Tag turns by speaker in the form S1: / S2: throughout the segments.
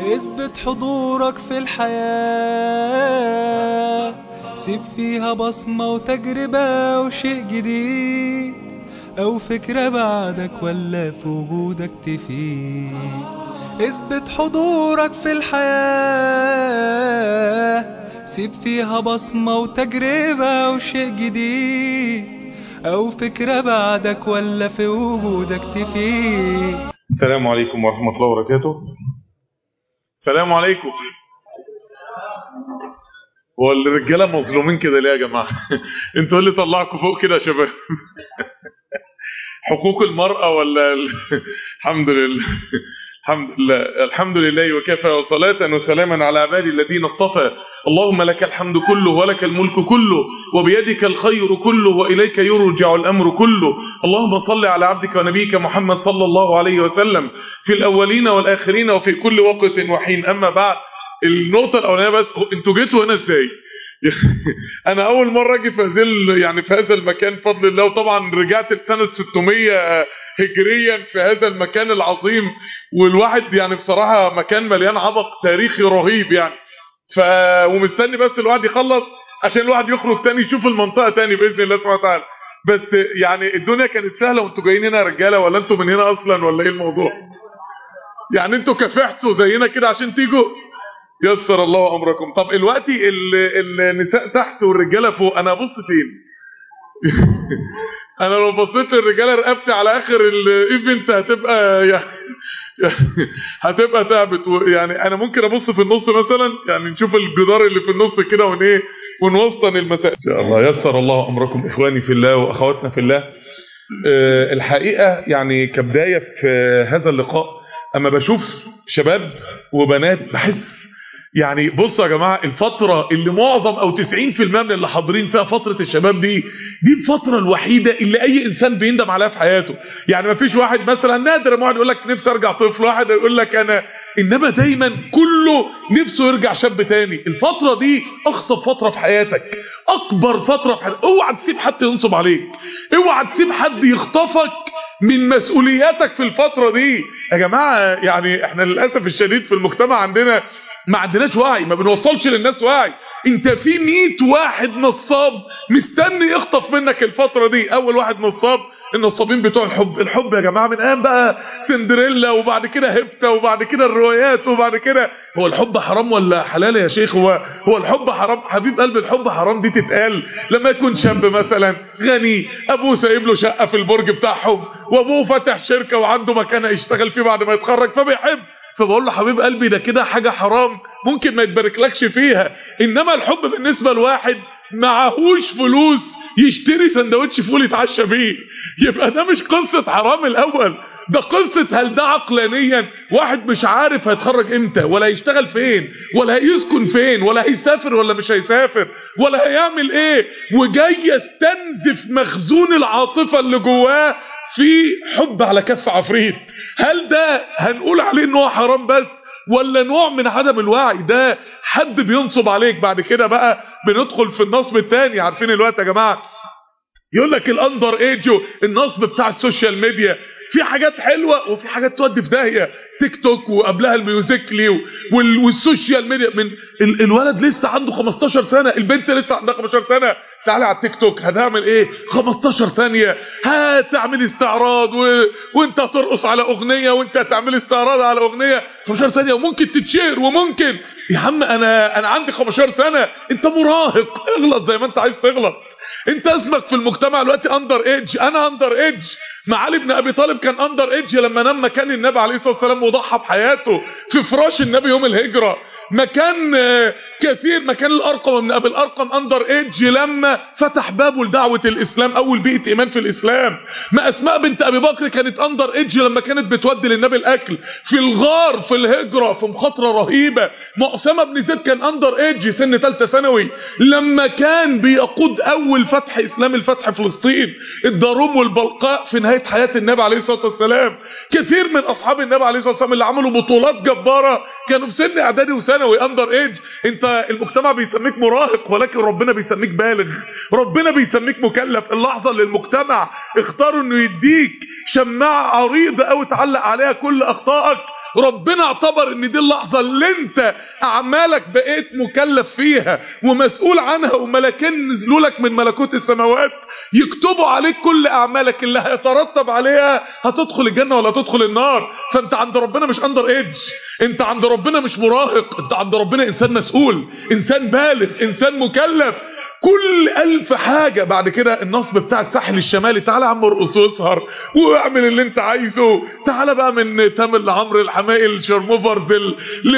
S1: اثبت حضورك في الحياة سيب فيها بصمة وتجربة وشيء جديد أو فكرة بعدك ولا في وجودك تفيد اثبت حضورك في الحياة سيب فيها بصمة وتجربة وشيء جديد أو فكرة بعدك ولا في وجودك تفيد
S2: السلام عليكم ورحمة الله وبركاته السلام عليكم هو الرجالة مظلومين كده ليه يا جماعة انتوا اللي طلعكم فوق كده يا شباب حقوق المرأة ولا ال... الحمد لله الحمد لله الحمد لله وكفى وصلاة وسلاما على عبادي الذين اصطفى اللهم لك الحمد كله ولك الملك كله وبيدك الخير كله وإليك يرجع الأمر كله اللهم صل على عبدك ونبيك محمد صلى الله عليه وسلم في الأولين والآخرين وفي كل وقت وحين أما بعد النقطة الأولانية بس انتوا جيتوا هنا ازاي انا اول مرة اجي في هذا يعني في هذا المكان بفضل الله وطبعا رجعت لسنة 600 هجريا في هذا المكان العظيم والواحد يعني بصراحة مكان مليان عبق تاريخي رهيب يعني ف ومستني بس الواحد يخلص عشان الواحد يخرج تاني يشوف المنطقة تاني بإذن الله سبحانه وتعالى بس يعني الدنيا كانت سهلة وانتوا جايين هنا رجالة ولا انتوا من هنا اصلا ولا ايه الموضوع يعني انتوا كافحتوا زينا كده عشان تيجوا يسر الله امركم طب الوقت النساء تحت والرجاله فوق انا ابص فين انا لو بصيت للرجاله رقبتي على اخر الايفنت هتبقى يعني هتبقى تعبت يعني انا ممكن ابص في النص مثلا يعني نشوف الجدار اللي في النص كده ون ايه ونوسطن المسائل ان شاء الله يسر الله امركم اخواني في الله واخواتنا في الله أه الحقيقه يعني كبدايه في هذا اللقاء اما بشوف شباب وبنات بحس يعني بصوا يا جماعة الفترة اللي معظم او 90% من اللي حاضرين فيها فترة الشباب دي دي الفترة الوحيدة اللي اي انسان بيندم عليها في حياته يعني ما فيش واحد مثلا نادر واحد يقول لك نفسي ارجع طفل واحد يقول لك انا انما دايما كله نفسه يرجع شاب تاني الفترة دي اخصب فترة في حياتك اكبر فترة في حياتك اوعى تسيب حد ينصب عليك اوعى تسيب حد يخطفك من مسؤولياتك في الفترة دي يا جماعة يعني احنا للأسف الشديد في المجتمع عندنا ما عندناش وعي ما بنوصلش للناس وعي انت في 100 واحد نصاب مستني يخطف منك الفترة دي اول واحد نصاب النصابين بتوع الحب الحب يا جماعة من ايام بقى سندريلا وبعد كده هبتة وبعد كده الروايات وبعد كده هو الحب حرام ولا حلال يا شيخ هو هو الحب حرام حبيب قلب الحب حرام دي تتقال لما يكون شاب مثلا غني ابوه سايب له شقة في البرج بتاعهم وابوه فاتح شركة وعنده مكان يشتغل فيه بعد ما يتخرج فبيحب فبقول له حبيب قلبي ده كده حاجة حرام ممكن ما يتباركلكش فيها انما الحب بالنسبة لواحد معهوش فلوس يشتري سندوتش فول يتعشى بيه يبقى ده مش قصة حرام الاول ده قصة هل ده عقلانيا واحد مش عارف هيتخرج امتى ولا هيشتغل فين ولا هيسكن فين ولا هيسافر ولا مش هيسافر ولا هيعمل ايه وجاي يستنزف مخزون العاطفة اللي جواه في حب على كف عفريت هل ده هنقول عليه ان هو حرام بس ولا نوع من عدم الوعي ده حد بينصب عليك بعد كده بقى بندخل في النصب التاني عارفين الوقت يا جماعة يقول لك الاندر ايج النصب بتاع السوشيال ميديا في حاجات حلوة وفي حاجات تودي في داهية تيك توك وقبلها الميوزيكلي والسوشيال ميديا من الولد لسه عنده 15 سنة البنت لسه عندها 15 سنة تعالى على التيك توك هنعمل ايه 15 ثانية هتعمل استعراض و... وانت ترقص على اغنية وانت تعمل استعراض على اغنية 15 ثانية وممكن تتشير وممكن يا عم انا انا عندي 15 سنة انت مراهق اغلط زي ما انت عايز تغلط انت اسمك في المجتمع دلوقتي اندر ايدج انا اندر ايدج ما علي بن ابي طالب كان اندر ايدج لما نام مكان النبي عليه الصلاه والسلام وضحى بحياته في فراش النبي يوم الهجره مكان كثير مكان الارقم من ابي الارقم اندر ايدج لما فتح بابه لدعوه الاسلام اول بيئه ايمان في الاسلام ما اسماء بنت ابي بكر كانت اندر ايدج لما كانت بتودي للنبي الاكل في الغار في الهجره في مخاطره رهيبه ما اسامه بن زيد كان اندر ايدج سن ثالثه ثانوي لما كان بيقود اول فتح اسلامي لفتح فلسطين الداروم والبلقاء في نهايه حياه النبي عليه الصلاه والسلام كثير من اصحاب النبي عليه الصلاه والسلام اللي عملوا بطولات جباره كانوا في سن اعدادي وثانوي اندر ايدج انت المجتمع بيسميك مراهق ولكن ربنا بيسميك بالغ ربنا بيسميك مكلف اللحظه اللي المجتمع اختاروا انه يديك شماعه عريضه قوي تعلق عليها كل اخطائك ربنا اعتبر ان دي اللحظة اللي انت اعمالك بقيت مكلف فيها ومسؤول عنها وملكين نزلوا لك من ملكوت السماوات يكتبوا عليك كل اعمالك اللي هيترتب عليها هتدخل الجنة ولا تدخل النار فانت عند ربنا مش اندر ايدج انت عند ربنا مش مراهق انت عند ربنا انسان مسؤول انسان بالغ انسان مكلف كل الف حاجة بعد كده النصب بتاع الساحل الشمالي تعالى يا عم ارقص واسهر واعمل اللي انت عايزه تعالى بقى من تامر لعمرو الحمائي الشرموفرز ال-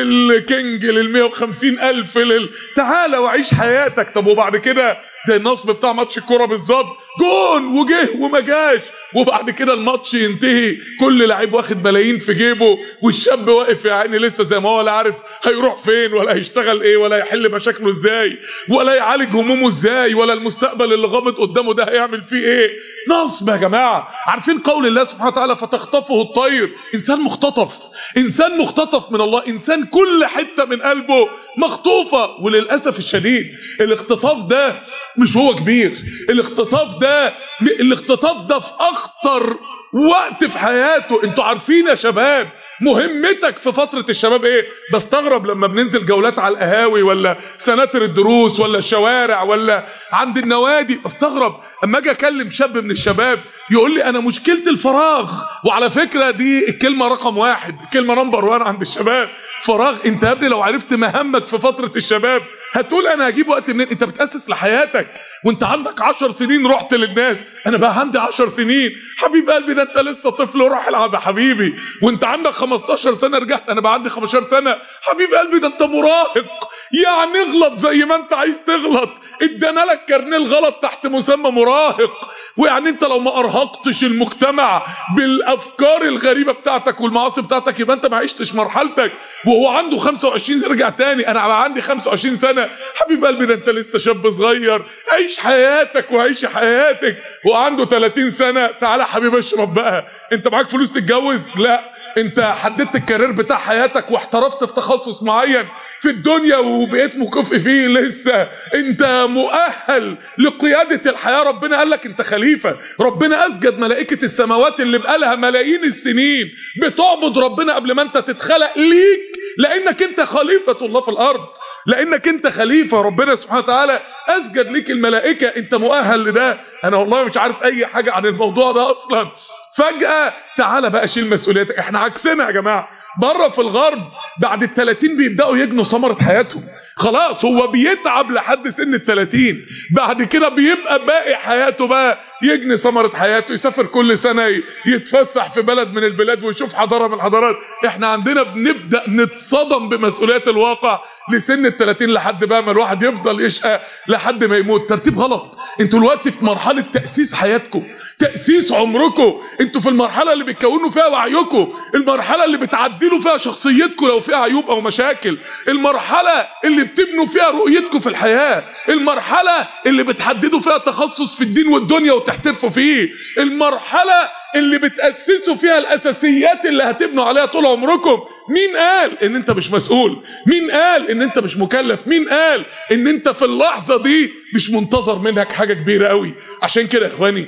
S2: للكينج لل 150 الف لل... تعالى وعيش حياتك طب وبعد كده زي النصب بتاع ماتش الكوره بالظبط جون وجه وما جاش وبعد كده الماتش ينتهي كل لعيب واخد ملايين في جيبه والشاب واقف يا عيني لسه زي ما هو لا عارف هيروح فين ولا هيشتغل ايه ولا يحل مشاكله ازاي ولا يعالج همومه ازاي ولا المستقبل اللي غامض قدامه ده هيعمل فيه ايه نصب يا جماعه عارفين قول الله سبحانه وتعالى فتخطفه الطير انسان مختطف انسان مختطف من الله انسان كل حته من قلبه مخطوفه وللاسف الشديد الاختطاف ده مش هو كبير الاختطاف ده الاختطاف ده في اخطر وقت في حياته انتوا عارفين يا شباب مهمتك في فترة الشباب ايه بستغرب لما بننزل جولات على القهاوي ولا سناتر الدروس ولا الشوارع ولا عند النوادي بستغرب اما اجي اكلم شاب من الشباب يقول لي انا مشكلة الفراغ وعلى فكرة دي الكلمة رقم واحد الكلمة نمبر وان عند الشباب فراغ انت يا ابني لو عرفت مهمك في فترة الشباب هتقول انا هجيب وقت منين انت بتأسس لحياتك وانت عندك عشر سنين رحت للناس انا بقى عندي عشر سنين حبيب قلبي ده انت لسه طفل روح العب يا حبيبي وانت عندك 15 سنة رجعت انا بقى عندي 15 سنة حبيب قلبي ده انت مراهق يعني اغلط زي ما انت عايز تغلط ادانا لك كارنيه الغلط تحت مسمى مراهق ويعني انت لو ما ارهقتش المجتمع بالافكار الغريبة بتاعتك والمعاصي بتاعتك يبقى انت ما عشتش مرحلتك وهو عنده 25 رجع تاني انا بقى عندي 25 سنة حبيب قلبي ده انت لسه شاب صغير عيش حياتك وعيش حياتك وعنده 30 سنة تعالى حبيبي اشرب بقى انت معاك فلوس تتجوز لا انت حددت الكارير بتاع حياتك واحترفت في تخصص معين في الدنيا وبقيت مكفء فيه لسه انت مؤهل لقيادة الحياة ربنا قال لك انت خليفة ربنا اسجد ملائكة السماوات اللي بقالها ملايين السنين بتعبد ربنا قبل ما انت تتخلق ليك لانك انت خليفة الله في الارض لانك انت خليفة ربنا سبحانه وتعالى اسجد ليك الملائكة انت مؤهل لده انا والله مش عارف اي حاجة عن الموضوع ده اصلا فجأة تعالى بقى شيل مسؤوليتك احنا عكسنا يا جماعة بره في الغرب بعد ال 30 بيبدأوا يجنوا ثمرة حياتهم خلاص هو بيتعب لحد سن ال 30 بعد كده بيبقى باقي حياته بقى يجني ثمرة حياته يسافر كل سنة يتفسح في بلد من البلاد ويشوف حضارة من الحضارات احنا عندنا بنبدأ نتصدم بمسؤوليات الواقع لسن ال 30 لحد بقى ما الواحد يفضل يشقى لحد ما يموت ترتيب غلط انتوا الوقت في مرحلة تأسيس حياتكم تأسيس عمركم انتوا في المرحلة اللي بتكونوا فيها وعيكم المرحلة اللي بتعدلوا فيها شخصيتكم لو فيها عيوب او مشاكل المرحلة اللي بتبنوا فيها رؤيتكم في الحياة المرحلة اللي بتحددوا فيها تخصص في الدين والدنيا وتحترفوا فيه المرحلة اللي بتأسسوا فيها الأساسيات اللي هتبنوا عليها طول عمركم مين قال ان انت مش مسؤول مين قال ان انت مش مكلف مين قال ان انت في اللحظة دي مش منتظر منك حاجة كبيرة قوي عشان كده يا اخواني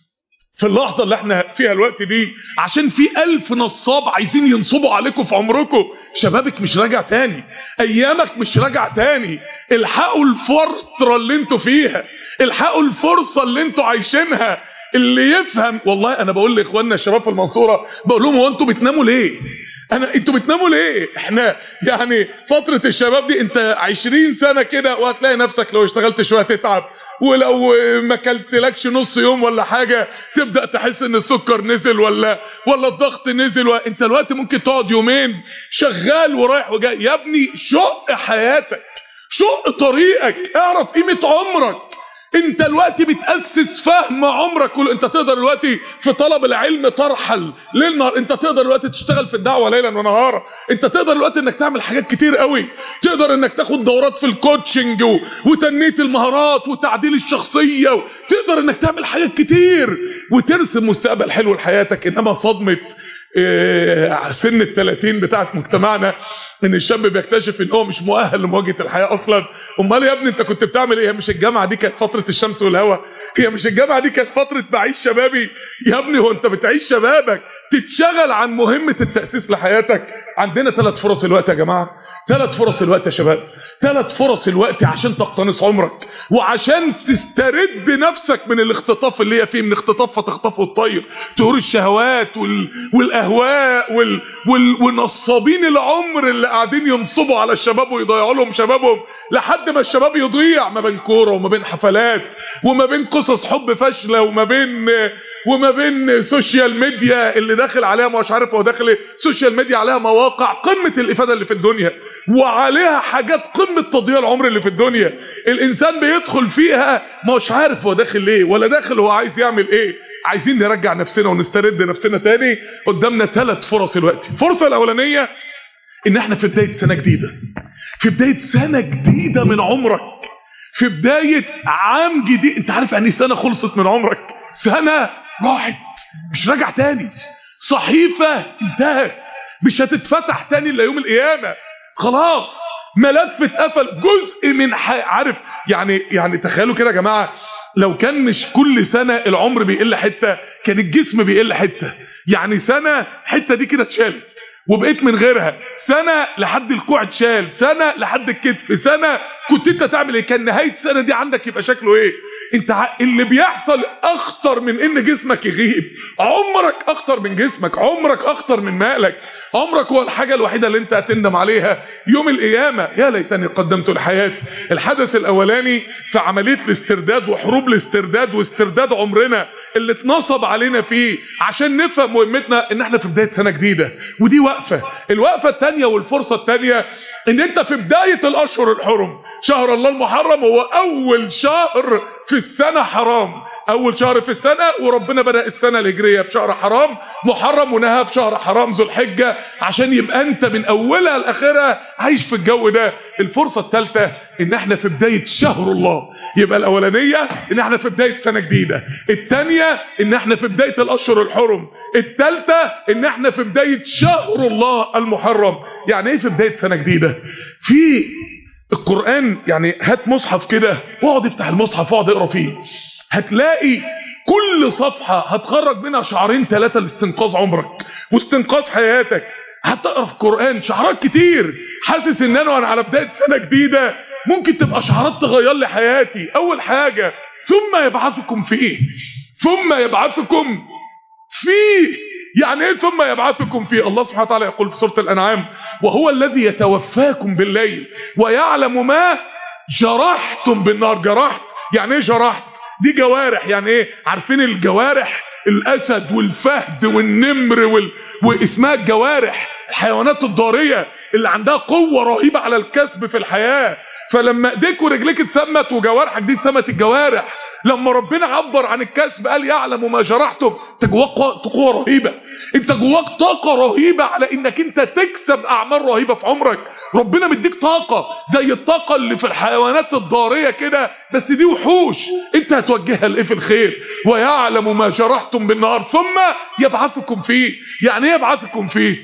S2: في اللحظة اللي احنا فيها الوقت دي عشان في ألف نصاب عايزين ينصبوا عليكم في عمركم شبابك مش راجع تاني أيامك مش راجع تاني الحقوا الفترة اللي انتوا فيها الحقوا الفرصة اللي انتوا عايشينها اللي يفهم والله انا بقول لاخواننا الشباب في المنصورة بقول لهم هو انتوا بتناموا ليه انا انتوا بتناموا ليه احنا يعني فترة الشباب دي انت عشرين سنة كده وهتلاقي نفسك لو اشتغلت شوية تتعب ولو ما كلتلكش نص يوم ولا حاجة تبدأ تحس ان السكر نزل ولا ولا الضغط نزل انت الوقت ممكن تقعد يومين شغال ورايح وجاي يا ابني شق حياتك شق طريقك اعرف قيمة عمرك انت الوقت بتأسس فهم عمرك كله انت تقدر الوقت في طلب العلم ترحل ليل نهار انت تقدر الوقت تشتغل في الدعوة ليلا ونهارا انت تقدر الوقت انك تعمل حاجات كتير قوي تقدر انك تاخد دورات في الكوتشنج و... وتنمية المهارات وتعديل الشخصية و... تقدر انك تعمل حاجات كتير وترسم مستقبل حلو لحياتك انما صدمة إيه سن الثلاثين بتاعت مجتمعنا ان الشاب بيكتشف ان هو مش مؤهل لمواجهه الحياه اصلا امال يا ابني انت كنت بتعمل ايه مش الجامعه دي كانت فتره الشمس والهواء هي مش الجامعه دي كانت فتره بعيش شبابي يا ابني هو انت بتعيش شبابك تتشغل عن مهمة التأسيس لحياتك عندنا ثلاث فرص الوقت يا جماعة ثلاث فرص الوقت يا شباب ثلاث فرص الوقت عشان تقتنص عمرك وعشان تسترد نفسك من الاختطاف اللي هي فيه من اختطاف فتخطفه الطير تهور الشهوات وال... والاهواء وال... وال... ونصابين العمر اللي قاعدين ينصبوا على الشباب ويضيعوا لهم شبابهم لحد ما الشباب يضيع ما بين كوره وما بين حفلات وما بين قصص حب فاشله وما بين وما بين سوشيال ميديا اللي داخل عليها مش عارف هو داخل ايه سوشيال ميديا عليها مواقع قمه الافاده اللي في الدنيا وعليها حاجات قمه تضييع العمر اللي في الدنيا الانسان بيدخل فيها مش عارف هو داخل ليه ولا داخل هو عايز يعمل ايه عايزين نرجع نفسنا ونسترد نفسنا تاني قدامنا ثلاث فرص الوقت الفرصه الاولانيه ان احنا في بدايه سنه جديده في بدايه سنه جديده من عمرك في بدايه عام جديد انت عارف يعني سنه خلصت من عمرك سنه راحت مش راجع تاني صحيفه انتهت مش هتتفتح تاني الا يوم القيامه خلاص ملف اتقفل جزء من حي... عارف يعني يعني تخيلوا كده يا جماعه لو كان مش كل سنه العمر بيقل حته كان الجسم بيقل حته يعني سنه حته دي كده اتشالت وبقيت من غيرها سنة لحد الكوع اتشال سنة لحد الكتف سنة كنت انت تعمل ايه كان نهاية السنة دي عندك يبقى شكله ايه انت ع... اللي بيحصل اخطر من ان جسمك يغيب عمرك اخطر من جسمك عمرك اخطر من مالك عمرك هو الحاجة الوحيدة اللي انت هتندم عليها يوم القيامة يا ليتني قدمت لحياتي الحدث الاولاني في عملية الاسترداد وحروب الاسترداد واسترداد عمرنا اللي اتنصب علينا فيه عشان نفهم مهمتنا ان احنا في بداية سنة جديدة ودي وقفة الوقفة التانية والفرصة التانية ان انت في بداية الاشهر الحرم شهر الله المحرم هو اول شهر في السنة حرام اول شهر في السنة وربنا بدأ السنة الهجرية بشهر حرام محرم ونهى بشهر حرام ذو الحجة عشان يبقى انت من اولها لاخرها عايش في الجو ده الفرصة الثالثة ان احنا في بداية شهر الله يبقى الاولانية ان احنا في بداية سنة جديدة الثانية ان احنا في بداية الاشهر الحرم الثالثة ان احنا في بداية شهر الله المحرم يعني ايه في بداية سنة جديدة في القرآن يعني هات مصحف كده واقعد افتح المصحف واقعد اقرا فيه هتلاقي كل صفحة هتخرج منها شعرين ثلاثة لاستنقاذ عمرك واستنقاذ حياتك هتقرا في القرآن شعارات كتير حاسس ان انا وانا على بداية سنة جديدة ممكن تبقى شعارات تغير لي حياتي اول حاجة ثم يبعثكم فيه ثم يبعثكم فيه يعني ايه ثم يبعثكم فيه الله سبحانه وتعالى يقول في سورة الانعام وهو الذي يتوفاكم بالليل ويعلم ما جرحتم بالنار جرحت يعني ايه جرحت دي جوارح يعني ايه عارفين الجوارح الاسد والفهد والنمر وال... واسمها الجوارح الحيوانات الضارية اللي عندها قوة رهيبة على الكسب في الحياة فلما ايديك ورجليك اتسمت وجوارحك دي اتسمت الجوارح لما ربنا عبر عن الكسب قال يعلم ما جرحتم انت جواك قوه رهيبه انت جواك طاقه رهيبه على انك انت تكسب اعمال رهيبه في عمرك ربنا مديك طاقه زي الطاقه اللي في الحيوانات الضاريه كده بس دي وحوش انت هتوجهها لايه في الخير ويعلم ما جرحتم بالنهار ثم يبعثكم فيه يعني ايه يبعثكم فيه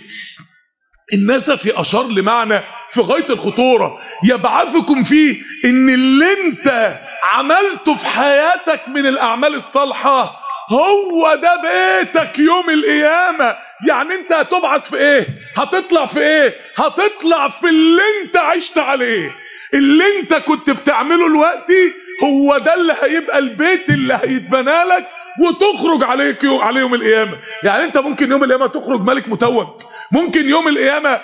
S2: الناس في اشار لمعنى في غايه الخطوره يبعثكم فيه ان اللي انت عملته في حياتك من الاعمال الصالحه هو ده بيتك يوم القيامه يعني انت هتبعث في ايه هتطلع في ايه هتطلع في اللي انت عشت عليه اللي انت كنت بتعمله دلوقتي هو ده اللي هيبقى البيت اللي هيتبنى لك وتخرج عليك يوم على يوم القيامه يعني انت ممكن يوم القيامه تخرج ملك متوج ممكن يوم القيامه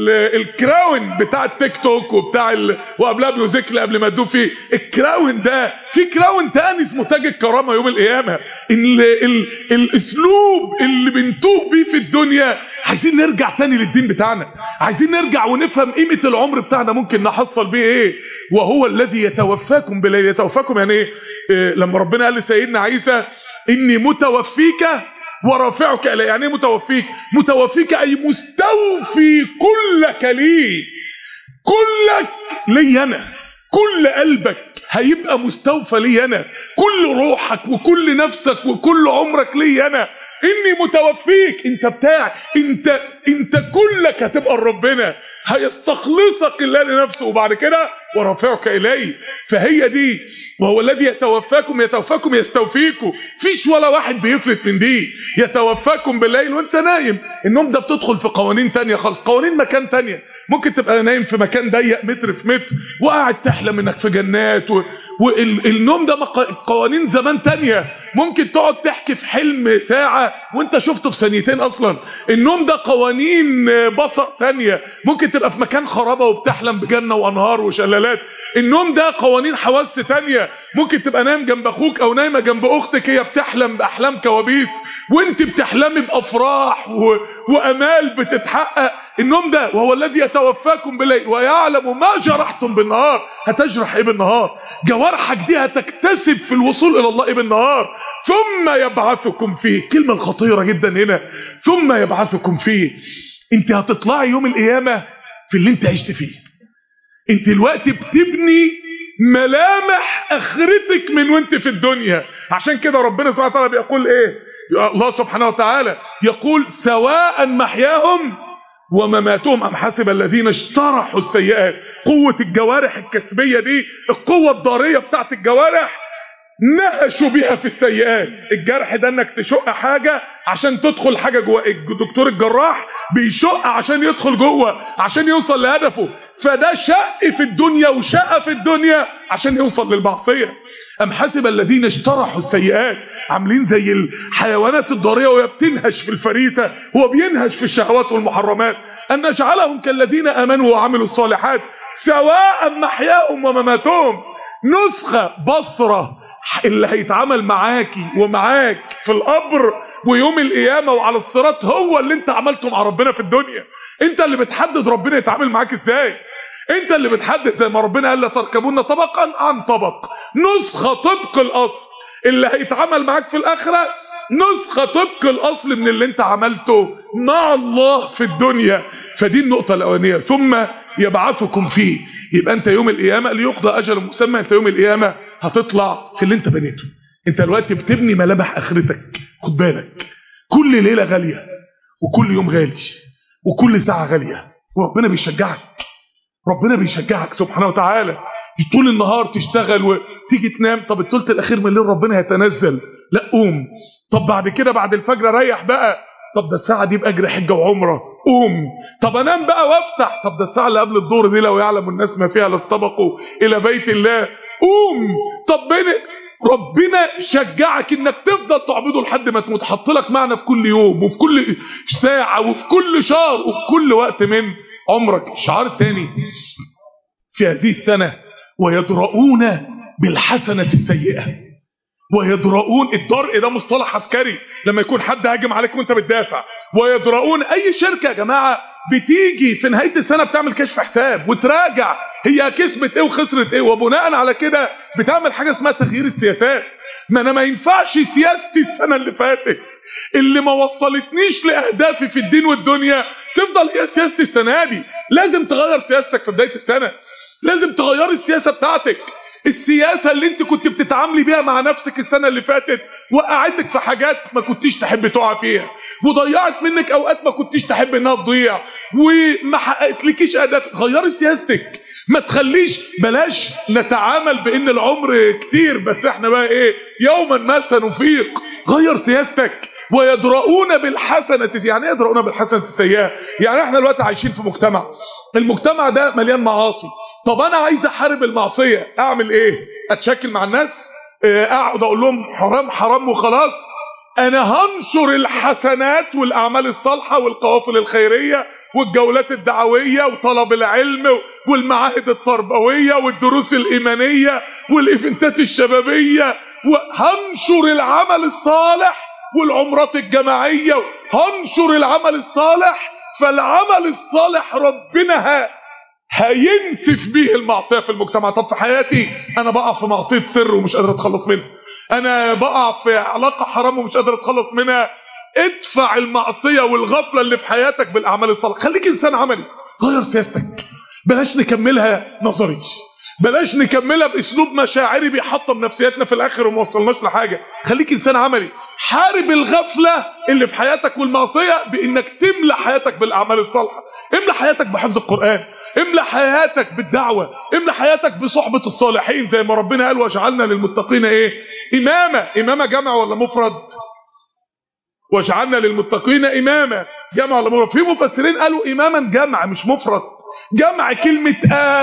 S2: الكراون بتاع التيك توك وبتاع ال... وقبلها بيوزيكل قبل ما تدوب فيه الكراون ده في كراون تاني اسمه تاج الكرامه يوم القيامه ال... ال... الاسلوب اللي بنتوه بيه في الدنيا عايزين نرجع تاني للدين بتاعنا عايزين نرجع ونفهم قيمه العمر بتاعنا ممكن نحصل بيه ايه وهو الذي يتوفاكم بالليل يتوفاكم يعني ايه, إيه لما ربنا قال لسيدنا عيسى اني متوفيك ورافعك الي يعني ايه متوفيك متوفيك اي مستوفي كلك لي كلك لي انا كل قلبك هيبقى مستوفى لي انا كل روحك وكل نفسك وكل عمرك لي انا اني متوفيك انت بتاعك انت انت كلك هتبقى ربنا هيستخلصك الله لنفسه وبعد كده ورافعك الي فهي دي وهو الذي يتوفاكم يتوفاكم يستوفيكم فيش ولا واحد بيفلت من دي يتوفاكم بالليل وانت نايم النوم ده بتدخل في قوانين تانية خالص قوانين مكان تانية ممكن تبقى نايم في مكان ضيق متر في متر وقاعد تحلم انك في جنات و... والنوم ده مق... قوانين زمان تانية ممكن تقعد تحكي في حلم ساعة وانت شفته في ثانيتين اصلا النوم ده قوانين بصر تانية ممكن تبقى في مكان خرابة وبتحلم بجنة وانهار وشلالات النوم ده قوانين حواس تانية ممكن تبقى نايم جنب اخوك او نايمة جنب اختك هي بتحلم باحلام كوابيس وانت بتحلمي بافراح و... وامال بتتحقق النوم ده وهو الذي يتوفاكم بالليل ويعلم ما جرحتم بالنهار هتجرح ايه بالنهار جوارحك دي هتكتسب في الوصول الى الله ايه بالنهار ثم يبعثكم فيه كلمة خطيرة جدا هنا ثم يبعثكم فيه انت هتطلعي يوم القيامة في اللي انت عشت فيه انت الوقت بتبني ملامح اخرتك من وانت في الدنيا عشان كده ربنا سبحانه وتعالى بيقول ايه الله سبحانه وتعالى يقول سواء محياهم ومماتهم أم حسب الذين اشترحوا السيئات قوة الجوارح الكسبية دي القوة الضارية بتاعت الجوارح نهشوا بيها في السيئات الجرح ده انك تشق حاجة عشان تدخل حاجة جوه الدكتور الجراح بيشق عشان يدخل جوه عشان يوصل لهدفه فده شق في الدنيا وشق في الدنيا عشان يوصل للمعصية أم حسب الذين اشترحوا السيئات عاملين زي الحيوانات الضارية وهي بتنهش في الفريسة هو بينهش في الشهوات والمحرمات أن نجعلهم كالذين آمنوا وعملوا الصالحات سواء محياهم ومماتهم نسخة بصرة اللي هيتعامل معاكي ومعاك في القبر ويوم القيامة وعلى الصراط هو اللي انت عملته مع ربنا في الدنيا انت اللي بتحدد ربنا يتعامل معاك ازاي انت اللي بتحدد زي ما ربنا قال لتركبون طبقا عن طبق نسخة طبق الاصل اللي هيتعامل معاك في الاخرة نسخة طبق الاصل من اللي انت عملته مع الله في الدنيا فدي النقطة الاولانية ثم يبعثكم فيه يبقى انت يوم القيامة ليقضى اجل مسمى انت يوم القيامة هتطلع في اللي انت بنيته انت دلوقتي بتبني ملامح اخرتك خد بالك كل ليلة غالية وكل يوم غالي وكل ساعة غالية وربنا بيشجعك ربنا بيشجعك سبحانه وتعالى طول النهار تشتغل وتيجي تنام طب الثلث الاخير من الليل ربنا هيتنزل لا قوم طب بعد كده بعد الفجر ريح بقى طب ده الساعة دي بأجر حجة وعمرة قوم طب انام بقى وافتح طب ده الساعة اللي قبل الظهر دي لو يعلم الناس ما فيها لاستبقوا إلى بيت الله قوم طب بين ربنا شجعك انك تفضل تعبده لحد ما تموت حط لك معنى في كل يوم وفي كل ساعة وفي كل شهر وفي كل وقت من عمرك شعار تاني في هذه السنة ويدرؤون بالحسنة السيئة ويدرؤون الدرء ده مصطلح عسكري لما يكون حد هاجم عليك وانت بتدافع ويدرؤون اي شركة يا جماعة بتيجي في نهاية السنة بتعمل كشف حساب وتراجع هي كسبت ايه وخسرت ايه وبناء على كده بتعمل حاجة اسمها تغيير السياسات ما انا ما ينفعش سياستي السنة اللي فاتت اللي ما وصلتنيش لاهدافي في الدين والدنيا تفضل هي سياستي السنة دي لازم تغير سياستك في بداية السنة لازم تغيري السياسة بتاعتك السياسة اللي انت كنت بتتعاملي بيها مع نفسك السنة اللي فاتت وقعتك في حاجات ما كنتيش تحب تقع فيها وضيعت منك اوقات ما كنتيش تحب انها تضيع وما حققتلكيش اهداف غيري سياستك ما تخليش بلاش نتعامل بان العمر كتير بس احنا بقى ايه يوما ما سنفيق غير سياستك ويدرؤون بالحسنة يعني ايه يدرؤون بالحسنة السيئة يعني احنا دلوقتي عايشين في مجتمع المجتمع ده مليان معاصي طب انا عايز احارب المعصية اعمل ايه اتشكل مع الناس اقعد اقول لهم حرام حرام وخلاص انا هنشر الحسنات والاعمال الصالحة والقوافل الخيرية والجولات الدعوية وطلب العلم والمعاهد التربوية والدروس الإيمانية والإيفنتات الشبابية وهنشر العمل الصالح والعمرات الجماعية هنشر العمل الصالح فالعمل الصالح ربنا هينسف به المعصية في المجتمع طب في حياتي انا بقع في معصية سر ومش قادر اتخلص منها انا بقع في علاقة حرام ومش قادر اتخلص منها ادفع المعصية والغفلة اللي في حياتك بالاعمال الصالحة خليك انسان عملي غير سياستك بلاش نكملها نظري بلاش نكملها باسلوب مشاعري بيحطم نفسياتنا في الاخر وما وصلناش لحاجه خليك انسان عملي حارب الغفله اللي في حياتك والمعصيه بانك تملى حياتك بالاعمال الصالحه املى حياتك بحفظ القران املى حياتك بالدعوة املى حياتك بصحبة الصالحين زي ما ربنا قال وجعلنا للمتقين ايه امامة امامة جمع ولا مفرد وجعلنا للمتقين امامة جمع ولا مفرد في مفسرين قالوا اماما جمع مش مفرد جمع كلمة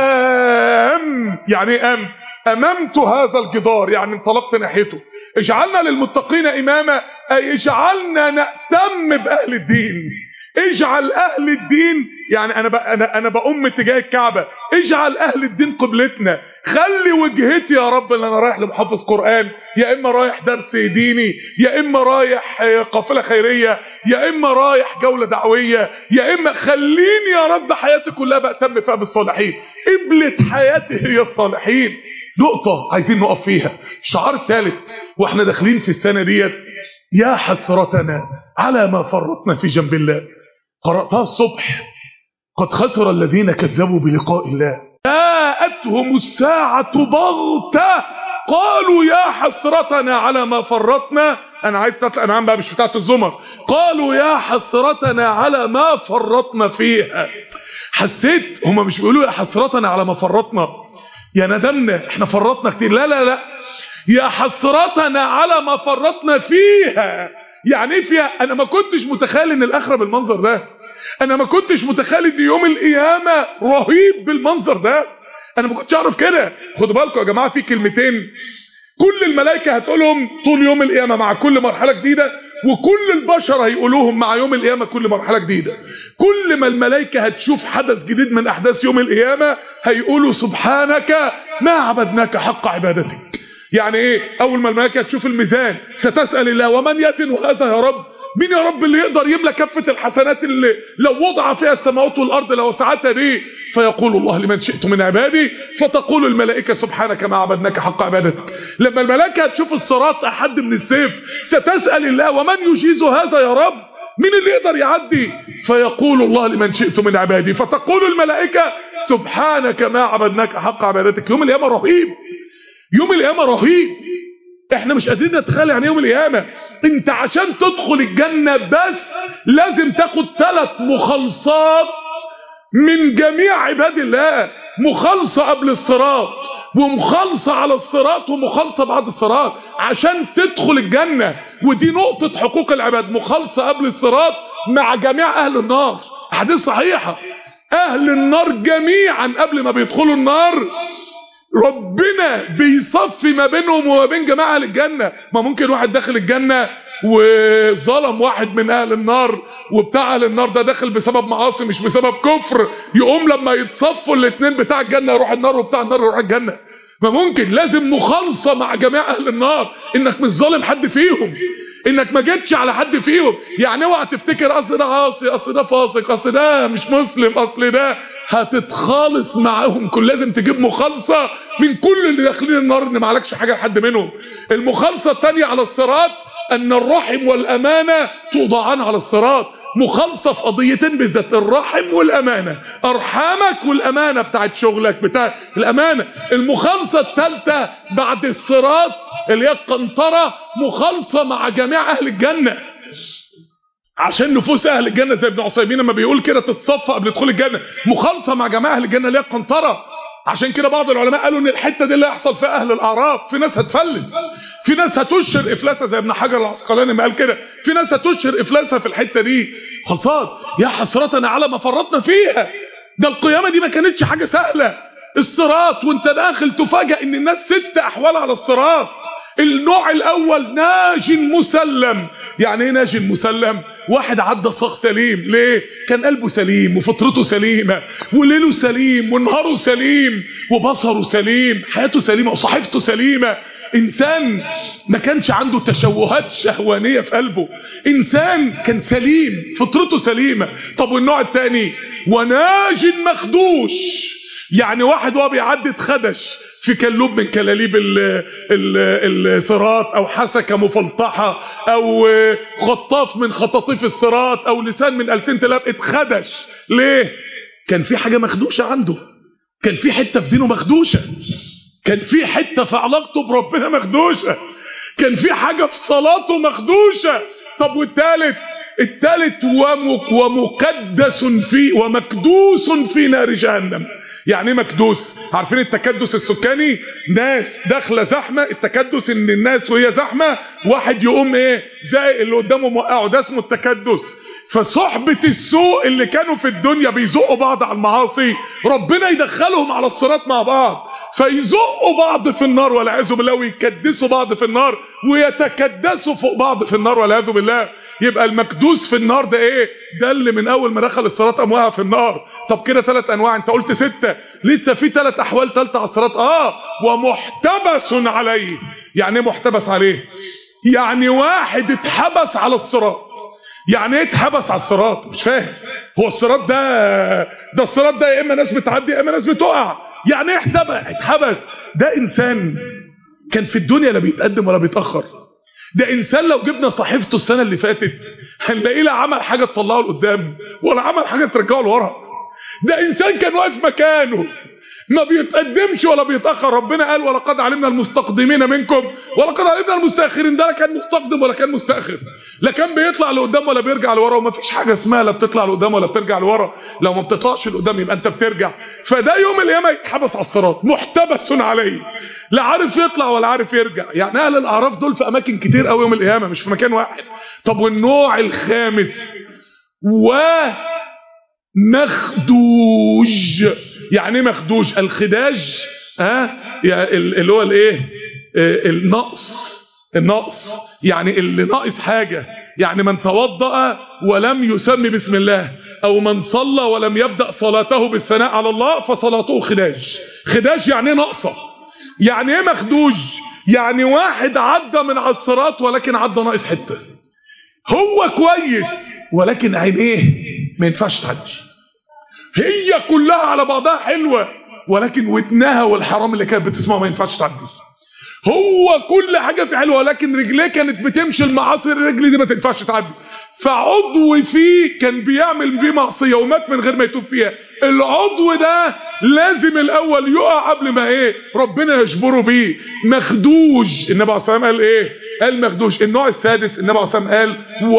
S2: ام يعني ايه ام اممت هذا الجدار يعني انطلقت ناحيته اجعلنا للمتقين اماما اي اجعلنا نأتم باهل الدين اجعل اهل الدين يعني انا بقى انا انا بقوم اتجاه الكعبه اجعل اهل الدين قبلتنا خلي وجهتي يا رب اللي انا رايح لمحافظ قران يا اما رايح درس ديني يا اما رايح قافله خيريه يا اما رايح جوله دعويه يا اما خليني يا رب حياتي كلها بأتم فيها بالصالحين قبلة حياتي هي الصالحين نقطة عايزين نقف فيها الشعار الثالث واحنا داخلين في السنة ديت يا حسرتنا على ما فرطنا في جنب الله قرأتها الصبح قد خسر الذين كذبوا بلقاء الله جاءتهم الساعة بغتة قالوا يا حسرتنا على ما فرطنا انا عايز بتاعت الانعام بقى مش بتاعت الزمر قالوا يا حسرتنا على ما فرطنا فيها حسيت هما مش بيقولوا يا حسرتنا على ما فرطنا يا ندمنا احنا فرطنا كتير لا لا لا يا حسرتنا على ما فرطنا فيها يعني ايه فيها انا ما كنتش متخيل ان الاخره بالمنظر ده انا ما كنتش متخيل ان يوم القيامه رهيب بالمنظر ده انا ما كنتش اعرف كده خدوا بالكم يا جماعه في كلمتين كل الملائكه هتقولهم طول يوم القيامه مع كل مرحله جديده وكل البشر هيقولوهم مع يوم القيامه كل مرحله جديده كل ما الملائكه هتشوف حدث جديد من احداث يوم القيامه هيقولوا سبحانك ما عبدناك حق عبادتك يعني ايه اول ما الملائكه تشوف الميزان ستسال الله ومن يزن هذا يا رب مين يا رب اللي يقدر يملى كفه الحسنات اللي لو وضع فيها السماوات والارض لو سعتها دي فيقول الله لمن شئت من عبادي فتقول الملائكه سبحانك ما عبدناك حق عبادتك لما الملائكه تشوف الصراط احد من السيف ستسال الله ومن يجيز هذا يا رب مين اللي يقدر يعدي فيقول الله لمن شئت من عبادي فتقول الملائكه سبحانك ما عبدناك حق عبادتك يوم القيامه رهيب يوم القيامة رهيب احنا مش قادرين نتخيل يعني يوم القيامة انت عشان تدخل الجنة بس لازم تاخد ثلاث مخلصات من جميع عباد الله مخالصة قبل الصراط ومخالصة على الصراط ومخالصة بعد الصراط عشان تدخل الجنة ودي نقطة حقوق العباد مخالصة قبل الصراط مع جميع اهل النار حديث صحيحة اهل النار جميعا قبل ما بيدخلوا النار ربنا بيصفي ما بينهم وما بين جماعة أهل الجنة ما ممكن واحد داخل الجنة وظلم واحد من أهل النار وبتاع أهل النار ده داخل بسبب معاصي مش بسبب كفر يقوم لما يتصفوا الاثنين بتاع الجنة يروح النار وبتاع النار يروح الجنة ما ممكن لازم مخالصة مع جميع أهل النار إنك مش ظالم حد فيهم انك ما جيتش على حد فيهم يعني اوعى تفتكر اصل ده عاصي اصل ده فاسق اصل ده مش مسلم اصل ده هتتخالص معاهم كل لازم تجيب مخالصه من كل اللي داخلين النار ان ما عليكش حاجه لحد منهم المخالصه الثانيه على الصراط ان الرحم والامانه توضعان على الصراط مخالصة في قضيتين بالذات الرحم والأمانة أرحامك والأمانة بتاعت شغلك بتاع الأمانة المخالصة الثالثة بعد الصراط اللي هي القنطرة مخالصة مع جميع أهل الجنة عشان نفوس أهل الجنة زي ابن عثيمين لما بيقول كده تتصفى قبل دخول الجنة مخالصة مع جميع أهل الجنة اللي هي القنطرة عشان كده بعض العلماء قالوا ان الحته دي اللي هيحصل فيها اهل الاعراف في ناس هتفلس في ناس هتشهر افلاسها زي ابن حجر العسقلاني ما قال كده في ناس هتشهر افلاسها في الحته دي خلصان يا حسرتنا على ما فرطنا فيها ده القيامه دي ما كانتش حاجه سهله الصراط وانت داخل تفاجئ ان الناس ست احوال على الصراط النوع الاول ناج مسلم يعني ايه ناج مسلم واحد عدى صاغ سليم ليه كان قلبه سليم وفطرته سليمه وليله سليم ونهاره سليم وبصره سليم حياته سليمه وصحيفته سليمه انسان ما كانش عنده تشوهات شهوانيه في قلبه انسان كان سليم فطرته سليمه طب والنوع الثاني وناج مخدوش يعني واحد وهو بيعدي اتخدش في كلوب من كلاليب الصراط او حسكه مفلطحه او خطاف من خطاطيف الصراط او لسان من ألسنة تلاب اتخدش ليه كان في حاجه مخدوشه عنده كان في حته في دينه مخدوشه كان في حته في علاقته بربنا مخدوشه كان في حاجه في صلاته مخدوشه طب والثالث الثالث ومك ومقدس في ومكدوس في نار جهنم يعني ايه مكدوس عارفين التكدس السكاني ناس داخله زحمه التكدس ان الناس وهي زحمه واحد يقوم ايه زي اللي قدامه موقعه ده اسمه التكدس فصحبة السوء اللي كانوا في الدنيا بيزقوا بعض على المعاصي ربنا يدخلهم على الصراط مع بعض فيزقوا بعض في النار والعياذ بالله ويكدسوا بعض في النار ويتكدسوا فوق بعض في النار والعياذ بالله يبقى المكدوس في النار ده ايه ده اللي من اول ما دخل الصراط قام واقع في النار طب كده ثلاث انواع انت قلت ستة لسه في ثلاث احوال ثالثه على الصراط اه ومحتبس عليه يعني ايه محتبس عليه يعني واحد اتحبس على الصراط يعني ايه اتحبس على الصراط مش فاهم هو الصراط ده ده الصراط ده يا اما ناس بتعدي يا اما ناس بتقع يعني ايه احتبس اتحبس ده انسان كان في الدنيا لا بيتقدم ولا بيتاخر ده انسان لو جبنا صحيفته السنه اللي فاتت هنلاقيه لا عمل حاجه تطلعه لقدام ولا عمل حاجه ترجعه لورا ده انسان كان واقف مكانه ما بيتقدمش ولا بيتاخر ربنا قال ولقد علمنا المستقدمين منكم ولقد علمنا المستاخرين ده لا كان مستقدم ولا كان مستاخر لا كان بيطلع لقدام ولا بيرجع لورا وما فيش حاجه اسمها لا بتطلع لقدام ولا بترجع لورا لو ما بتطلعش لقدام يبقى انت بترجع فده يوم القيامه يتحبس على الصراط محتبس عليه لا عارف يطلع ولا عارف يرجع يعني اهل الاعراف دول في اماكن كتير قوي يوم القيامه مش في مكان واحد طب والنوع الخامس و مخدوج يعني ايه مخدوج الخداج ها يعني اللي هو الايه النقص النقص يعني اللي ناقص حاجه يعني من توضأ ولم يسمي بسم الله او من صلى ولم يبدأ صلاته بالثناء على الله فصلاته خداج خداج يعني ناقصه يعني ايه مخدوج يعني واحد عدى من على الصراط ولكن عدى ناقص حته هو كويس ولكن عينيه ما ينفعش تعدي هي كلها على بعضها حلوة ولكن ودنها والحرام اللي كانت بتسمعه ما ينفعش تعدي هو كل حاجة في حلوة ولكن رجليه كانت بتمشي المعاصي الرجل دي ما تنفعش تعدي فعضو فيه كان بيعمل بيه معصية ومات من غير ما يتوب فيها العضو ده لازم الاول يقع قبل ما ايه ربنا يجبره بيه مخدوج النبي عليه الصلاه قال ايه قال مخدوج النوع السادس النبي عليه الصلاه قال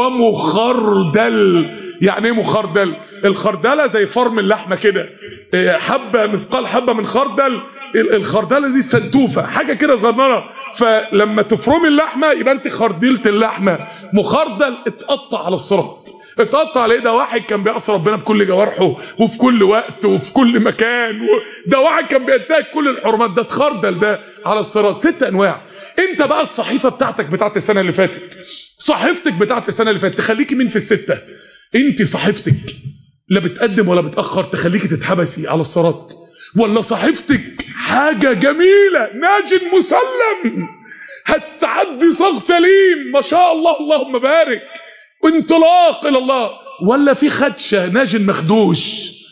S2: ومخردل يعني ايه مخردل الخردله زي فرم اللحمه كده حبه مثقال حبه من خردل الخردله دي سنتوفه حاجه كده صغننه فلما تفرمي اللحمه يبقى انت خردلت اللحمه مخردل اتقطع على الصراط اتقطع عليه ده واحد كان بيعصي ربنا بكل جوارحه وفي كل وقت وفي كل مكان و... ده واحد كان بينتهك كل الحرمات ده اتخردل ده على الصراط ست انواع انت بقى الصحيفه بتاعتك بتاعت السنه اللي فاتت صحيفتك بتاعت السنه اللي فاتت تخليكي مين في السته انت صحيفتك لا بتقدم ولا بتاخر تخليكي تتحبسي على الصراط ولا صحيفتك حاجه جميله ناج مسلم هتعدي صاغ سليم ما شاء الله اللهم بارك وانطلاق الى الله ولا في خدشه ناج مخدوش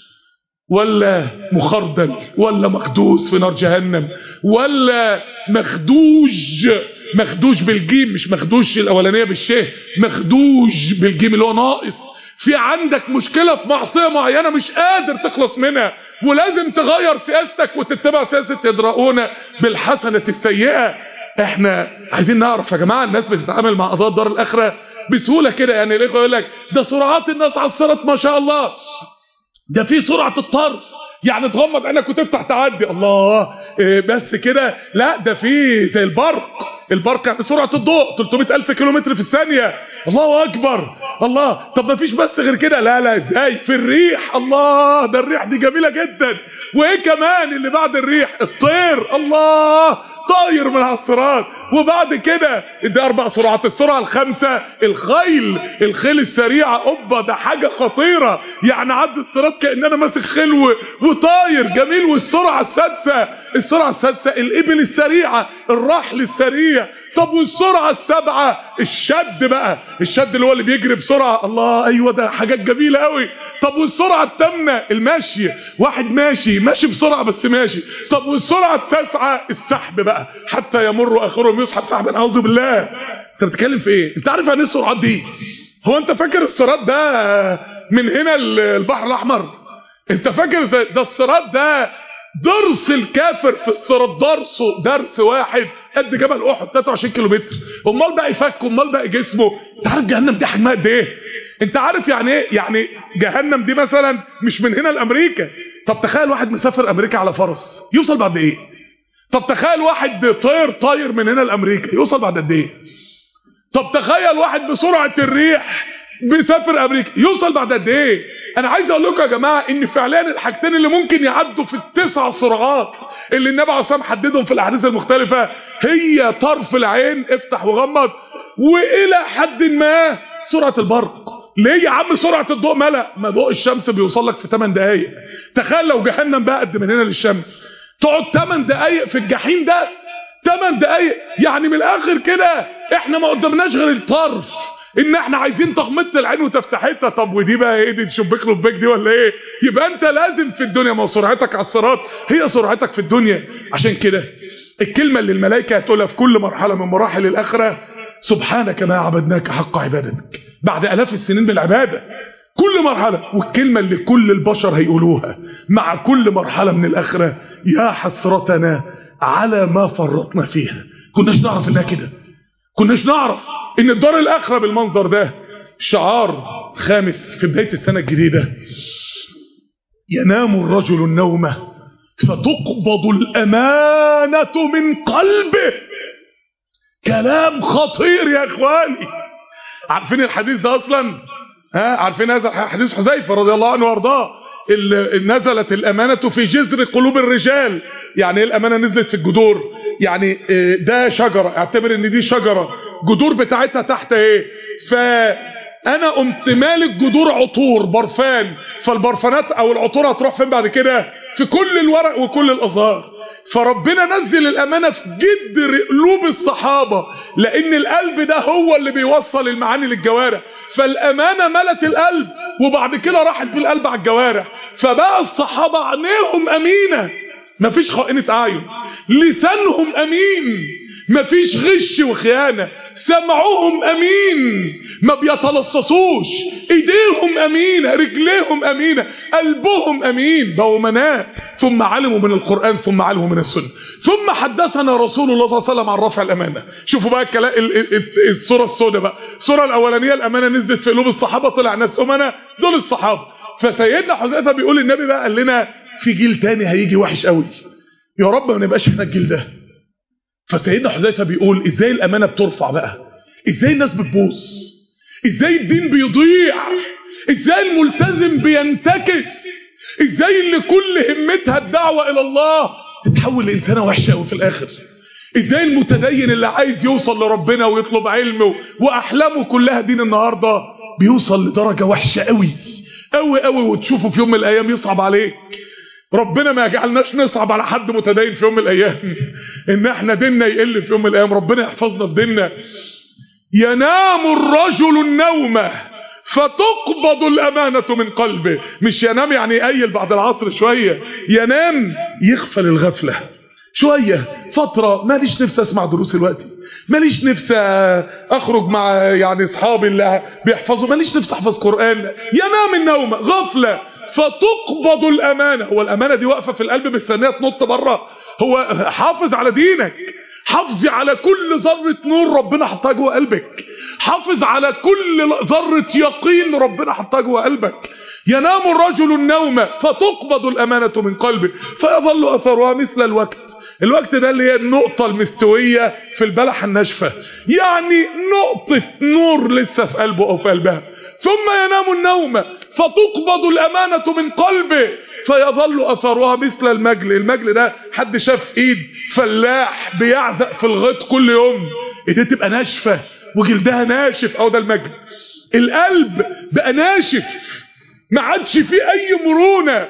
S2: ولا مخردل ولا مخدوس في نار جهنم ولا مخدوج مخدوش بالجيم مش مخدوش الاولانيه بالشاه مخدوج بالجيم اللي هو ناقص في عندك مشكلة في معصية معينة مش قادر تخلص منها ولازم تغير سياستك وتتبع سياسة يدرؤون بالحسنة السيئة احنا عايزين نعرف يا جماعة الناس بتتعامل مع قضاء دار الاخرة بسهولة كده يعني الاخوة يقول لك ده سرعات الناس على الصراط ما شاء الله ده في سرعة الطرف يعني تغمض عينك وتفتح تعدي الله إيه بس كده لا ده في زي البرق البرق يعني سرعة الضوء 300 ألف كيلومتر في الثانية الله أكبر الله طب ما فيش بس غير كده لا لا ازاي في الريح الله ده الريح دي جميلة جدا وايه كمان اللي بعد الريح الطير الله طاير من على الصراط وبعد كده ده اربع سرعات السرعه الخامسه الخيل الخيل السريعه اوبا ده حاجه خطيره يعني عدى الصراط كان انا ماسك خيل وطاير جميل والسرعه السادسه السرعه السادسه الابل السريعه الرحل السريع طب والسرعه السابعه الشد بقى الشد اللي هو اللي بيجري بسرعه الله ايوه ده حاجات جميله قوي طب والسرعه الثامنه المشي واحد ماشي ماشي بسرعه بس ماشي طب والسرعه التاسعه السحب بقى حتى يمر اخرهم يسحب سحبا اعوذ بالله انت بتتكلم في ايه انت عارف يعني ايه السرعات دي هو انت فاكر الصراط ده من هنا البحر الاحمر انت فاكر ده الصراط ده درس الكافر في الصراط درسه درس واحد قد جبل احد 23 كيلو متر امال بقى يفك امال بقى جسمه انت عارف جهنم دي حجمها قد ايه انت عارف يعني ايه يعني جهنم دي مثلا مش من هنا لامريكا طب تخيل واحد مسافر امريكا على فرس يوصل بعد ايه طب تخيل واحد طير طاير من هنا لامريكا يوصل بعد قد ايه طب تخيل واحد بسرعه الريح بيسافر امريكا يوصل بعد قد ايه انا عايز اقول لكم يا جماعه ان فعليا الحاجتين اللي ممكن يعدوا في التسع سرعات اللي النبي عليه الصلاه والسلام حددهم في الاحاديث المختلفه هي طرف العين افتح وغمض والى حد ما سرعه البرق ليه يا عم سرعه الضوء ملا ما ضوء الشمس بيوصل لك في 8 دقائق تخيل لو جهنم بقى قد من هنا للشمس تقعد 8 دقائق في الجحيم ده 8 دقائق يعني من الاخر كده احنا ما قدامناش غير الطرف ان احنا عايزين تغمضة العين وتفتحتها طب ودي بقى ايه دي شبيك لبيك دي ولا ايه يبقى انت لازم في الدنيا ما سرعتك على الصراط هي سرعتك في الدنيا عشان كده الكلمة اللي الملائكة هتقولها في كل مرحلة من مراحل الآخرة سبحانك ما عبدناك حق عبادتك بعد آلاف السنين من العبادة كل مرحلة والكلمة اللي كل البشر هيقولوها مع كل مرحلة من الآخرة يا حسرتنا على ما فرطنا فيها كناش نعرف انها كده كناش نعرف ان الدار الاخره بالمنظر ده شعار خامس في بدايه السنه الجديده ينام الرجل النوم فتقبض الامانه من قلبه كلام خطير يا اخواني عارفين الحديث ده اصلا ها عارفين هذا حديث حذيفه رضي الله عنه وارضاه نزلت الامانه في جذر قلوب الرجال يعني ايه الامانه نزلت في الجذور يعني ده شجره اعتبر ان دي شجره جذور بتاعتها تحت ايه فانا قمت مالك جذور عطور برفان فالبرفانات او العطور هتروح فين بعد كده في كل الورق وكل الازهار فربنا نزل الامانه في جذر قلوب الصحابه لان القلب ده هو اللي بيوصل المعاني للجوارح فالامانه ملت القلب وبعد كده راحت بالقلب على الجوارح فبقى الصحابه عينيهم امينه مفيش خائنة أعين لسانهم أمين مفيش غش وخيانة سمعهم أمين ما بيتلصصوش إيديهم أمينة رجليهم أمينة قلبهم أمين بقوا مناه ثم علموا من القرآن ثم علموا من السنة ثم حدثنا رسول الله صلى الله عليه وسلم عن رفع الأمانة شوفوا بقى الكلام الصورة السوداء بقى الصورة الأولانية الأمانة نزلت في قلوب الصحابة طلع ناس أمنا دول الصحابة فسيدنا حذيفة بيقول النبي بقى قال لنا في جيل تاني هيجي وحش قوي يا رب ما نبقاش احنا الجيل ده فسيدنا حذيفه بيقول ازاي الامانه بترفع بقى ازاي الناس بتبوظ ازاي الدين بيضيع ازاي الملتزم بينتكس ازاي اللي كل همتها الدعوه الى الله تتحول لانسانه وحشه قوي في الاخر ازاي المتدين اللي عايز يوصل لربنا ويطلب علمه واحلامه كلها دين النهارده بيوصل لدرجه وحشه قوي قوي قوي وتشوفه في يوم من الايام يصعب عليك ربنا ما يجعلناش نصعب على حد متدين في يوم من الايام ان احنا ديننا يقل في يوم من الايام ربنا يحفظنا في ديننا ينام الرجل النوم فتقبض الامانه من قلبه مش ينام يعني يقيل بعد العصر شويه ينام يغفل الغفله شويه فتره ماليش نفسي اسمع دروس دلوقتي ماليش نفسي اخرج مع يعني اصحابي اللي بيحفظوا ماليش نفسي احفظ قران ينام النوم غفله فتقبض الامانه هو الامانه دي واقفه في القلب مستنيه تنط بره هو حافظ على دينك حافظي على كل ذره نور ربنا حطها جوه قلبك حافظ على كل ذره يقين ربنا حطها جوه قلبك ينام الرجل النوم فتقبض الامانه من قلبه فيظل اثرها مثل الوقت الوقت ده اللي هي النقطة المستوية في البلحة الناشفة يعني نقطة نور لسه في قلبه أو في قلبها ثم ينام النوم فتقبض الأمانة من قلبه فيظل أثرها مثل المجل المجل ده حد شاف إيد فلاح بيعزق في الغيط كل يوم إيديه تبقى ناشفة وجلدها ناشف أو ده المجل القلب بقى ناشف ما عادش فيه أي مرونة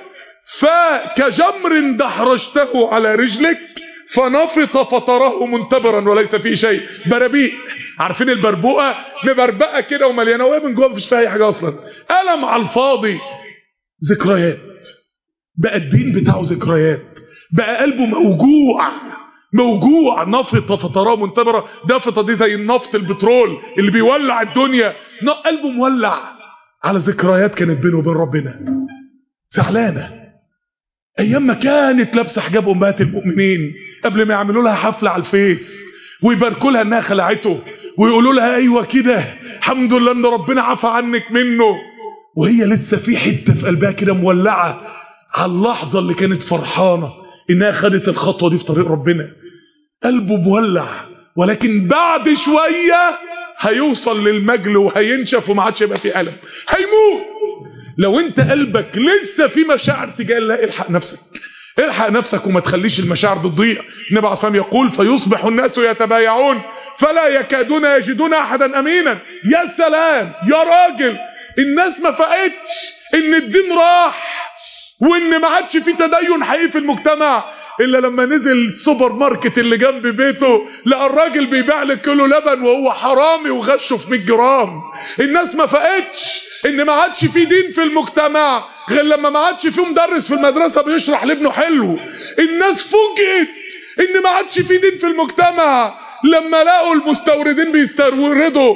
S2: فكجمر دحرجته على رجلك فنفط فتراه منتبرا وليس فيه شيء بربيق عارفين البربوقه مبربقه كده ومليانه وهي من جوه مفيش فيها اي حاجه اصلا قلم على الفاضي ذكريات بقى الدين بتاعه ذكريات بقى قلبه موجوع موجوع نفط فتراه منتبرا دفطه دي زي النفط البترول اللي بيولع الدنيا قلبه مولع على ذكريات كانت بينه وبين ربنا زعلانه ايام ما كانت لابسه حجاب امهات المؤمنين قبل ما يعملوا لها حفله على الفيس ويباركوا لها انها خلعته ويقولوا لها ايوه كده الحمد لله ان ربنا عفى عنك منه وهي لسه في حته في قلبها كده مولعه على اللحظه اللي كانت فرحانه انها خدت الخطوه دي في طريق ربنا قلبه مولع ولكن بعد شويه هيوصل للمجل وهينشف وما عادش يبقى فيه الم هيموت لو انت قلبك لسه في مشاعر تجاه الله الحق نفسك الحق نفسك وما تخليش المشاعر دي تضيع النبي عليه الصلاه يقول فيصبح الناس يتبايعون فلا يكادون يجدون احدا امينا يا سلام يا راجل الناس ما فقتش ان الدين راح وان ما عادش في تدين حقيقي في المجتمع الا لما نزل السوبر ماركت اللي جنب بيته لقى الراجل بيبيع لك كيلو لبن وهو حرامي وغشه في 100 جرام الناس ما فقتش ان ما عادش في دين في المجتمع غير لما ما عادش في مدرس في المدرسه بيشرح لابنه حلو الناس فوجئت ان ما عادش في دين في المجتمع لما لقوا المستوردين بيستوردوا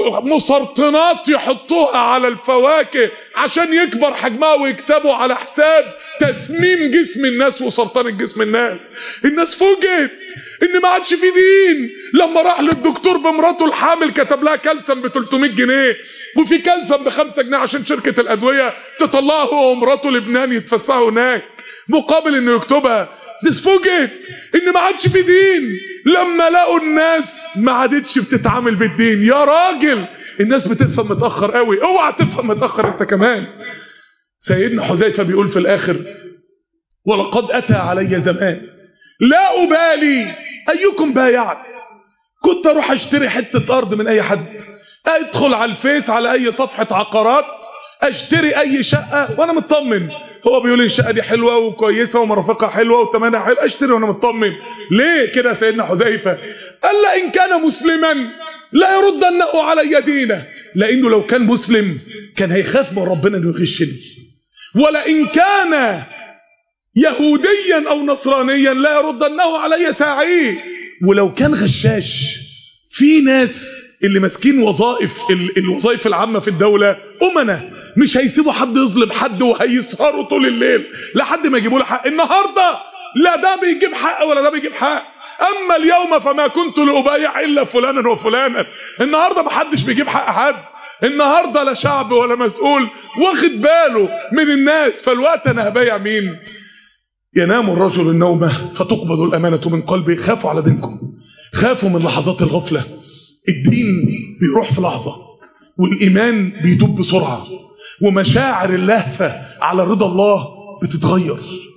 S2: مسرطنات يحطوها على الفواكه عشان يكبر حجمها ويكسبوا على حساب تسميم جسم الناس وسرطان الجسم الناس الناس فوجئت ان ما عادش في دين لما راح للدكتور بمراته الحامل كتب لها كالسيوم ب 300 جنيه وفي كالسيوم ب 5 جنيه عشان شركه الادويه تطلعها هو ومراته لبنان يتفسحوا هناك مقابل انه يكتبها ناس فوجئت ان ما عادش في دين لما لقوا الناس ما عادتش بتتعامل بالدين يا راجل الناس بتفهم متاخر قوي اوعى تفهم متاخر انت كمان سيدنا حذيفه بيقول في الاخر ولقد اتى علي زمان لا ابالي ايكم بايعت كنت اروح اشتري حته ارض من اي حد ادخل على الفيس على اي صفحه عقارات اشتري اي شقه وانا مطمن هو بيقول الشقه دي حلوه وكويسه ومرافقها حلوه وثمنها حلو اشتري وانا مطمن ليه كده سيدنا حذيفه قال لا ان كان مسلما لا يردنه علي دينه لانه لو كان مسلم كان هيخاف من ربنا انه يغشني ولئن كان يهوديا او نصرانيا لا يردنه علي ساعيه ولو كان غشاش في ناس اللي ماسكين وظائف الوظائف العامة في الدولة أمنة مش هيسيبوا حد يظلم حد وهيسهروا طول الليل لحد ما يجيبوا له حق النهاردة لا ده بيجيب حق ولا ده بيجيب حق أما اليوم فما كنت لأبايع إلا فلانا وفلانا النهاردة محدش بيجيب حق حد النهاردة لا شعب ولا مسؤول واخد باله من الناس فالوقت أنا هبايع مين ينام الرجل النومة فتقبض الأمانة من قلبه خافوا على دينكم خافوا من لحظات الغفلة الدين بيروح في لحظة والإيمان بيدوب بسرعة ومشاعر اللهفة على رضا الله بتتغير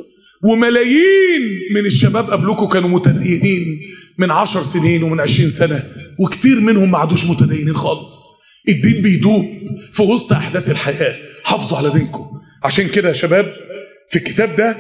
S2: وملايين من الشباب قبلكم كانوا متدينين من عشر سنين ومن عشرين سنة وكتير منهم ما عادوش متدينين خالص الدين بيدوب في وسط أحداث الحياة حافظوا على دينكم عشان كده يا شباب في الكتاب ده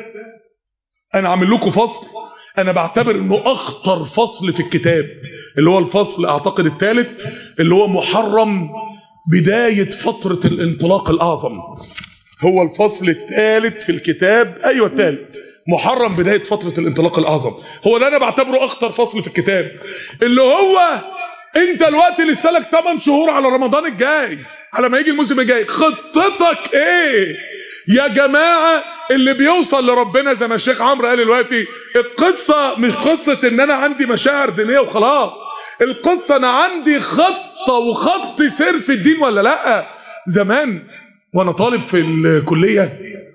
S2: أنا عامل لكم فصل انا بعتبر انه اخطر فصل في الكتاب اللي هو الفصل اعتقد الثالث اللي هو محرم بداية فترة الانطلاق الاعظم هو الفصل الثالث في الكتاب ايوه الثالث محرم بداية فترة الانطلاق الاعظم هو ده انا بعتبره اخطر فصل في الكتاب اللي هو انت الوقت لسه لك 8 شهور على رمضان الجاي على ما يجي الموسم الجاي خطتك ايه يا جماعة اللي بيوصل لربنا زي ما الشيخ عمرو قال دلوقتي القصة مش قصة ان انا عندي مشاعر دينية وخلاص القصة انا عندي خطة وخط سير في الدين ولا لا زمان وانا طالب في الكلية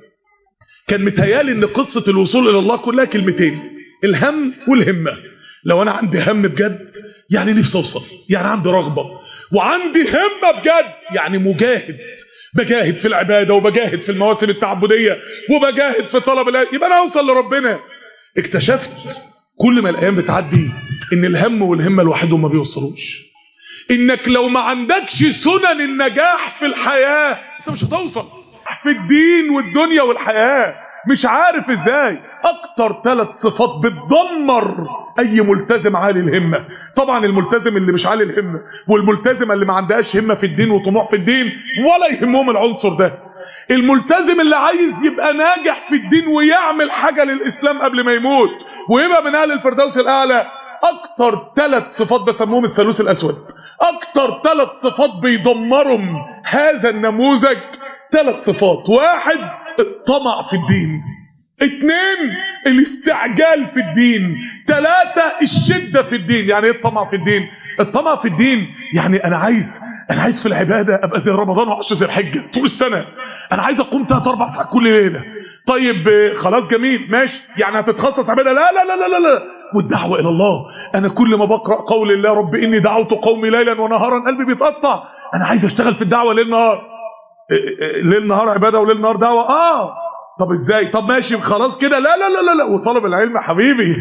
S2: كان متهيالي ان قصة الوصول الى الله كلها كلمتين الهم والهمة لو انا عندي هم بجد يعني نفسي اوصل يعني عندي رغبة وعندي همة بجد يعني مجاهد بجاهد في العبادة وبجاهد في المواسم التعبدية وبجاهد في طلب الآية يبقى أنا أوصل لربنا اكتشفت كل ما الأيام بتعدي إن الهم والهمة لوحدهم ما بيوصلوش إنك لو ما عندكش سنن النجاح في الحياة أنت مش هتوصل في الدين والدنيا والحياة مش عارف ازاي اكتر ثلاث صفات بتدمر اي ملتزم عالي الهمة طبعا الملتزم اللي مش عالي الهمة والملتزم اللي ما عندهاش همة في الدين وطموح في الدين ولا يهمهم العنصر ده الملتزم اللي عايز يبقى ناجح في الدين ويعمل حاجة للإسلام قبل ما يموت ويبقى من أهل الفردوس الأعلى أكتر ثلاث صفات بسموهم الثالوث الأسود أكتر ثلاث صفات بيدمرهم هذا النموذج ثلاث صفات واحد الطمع في الدين اتنين الاستعجال في الدين ثلاثة الشدة في الدين يعني ايه الطمع في الدين الطمع في الدين يعني انا عايز انا عايز في العبادة ابقى زي رمضان وعشر زي الحجة طول السنة انا عايز اقوم ثلاث اربع ساعات كل ليلة طيب آه، خلاص جميل ماشي يعني هتتخصص عبادة لا لا لا لا لا, لا. والدعوة الى الله انا كل ما بقرأ قول الله رب اني دعوت قومي ليلا ونهارا قلبي بيتقطع انا عايز اشتغل في الدعوة ليل نهار إيه إيه ليل نهار عبادة وليل نهار دعوة اه طب ازاي طب ماشي خلاص كده لا لا لا لا لا وطلب العلم حبيبي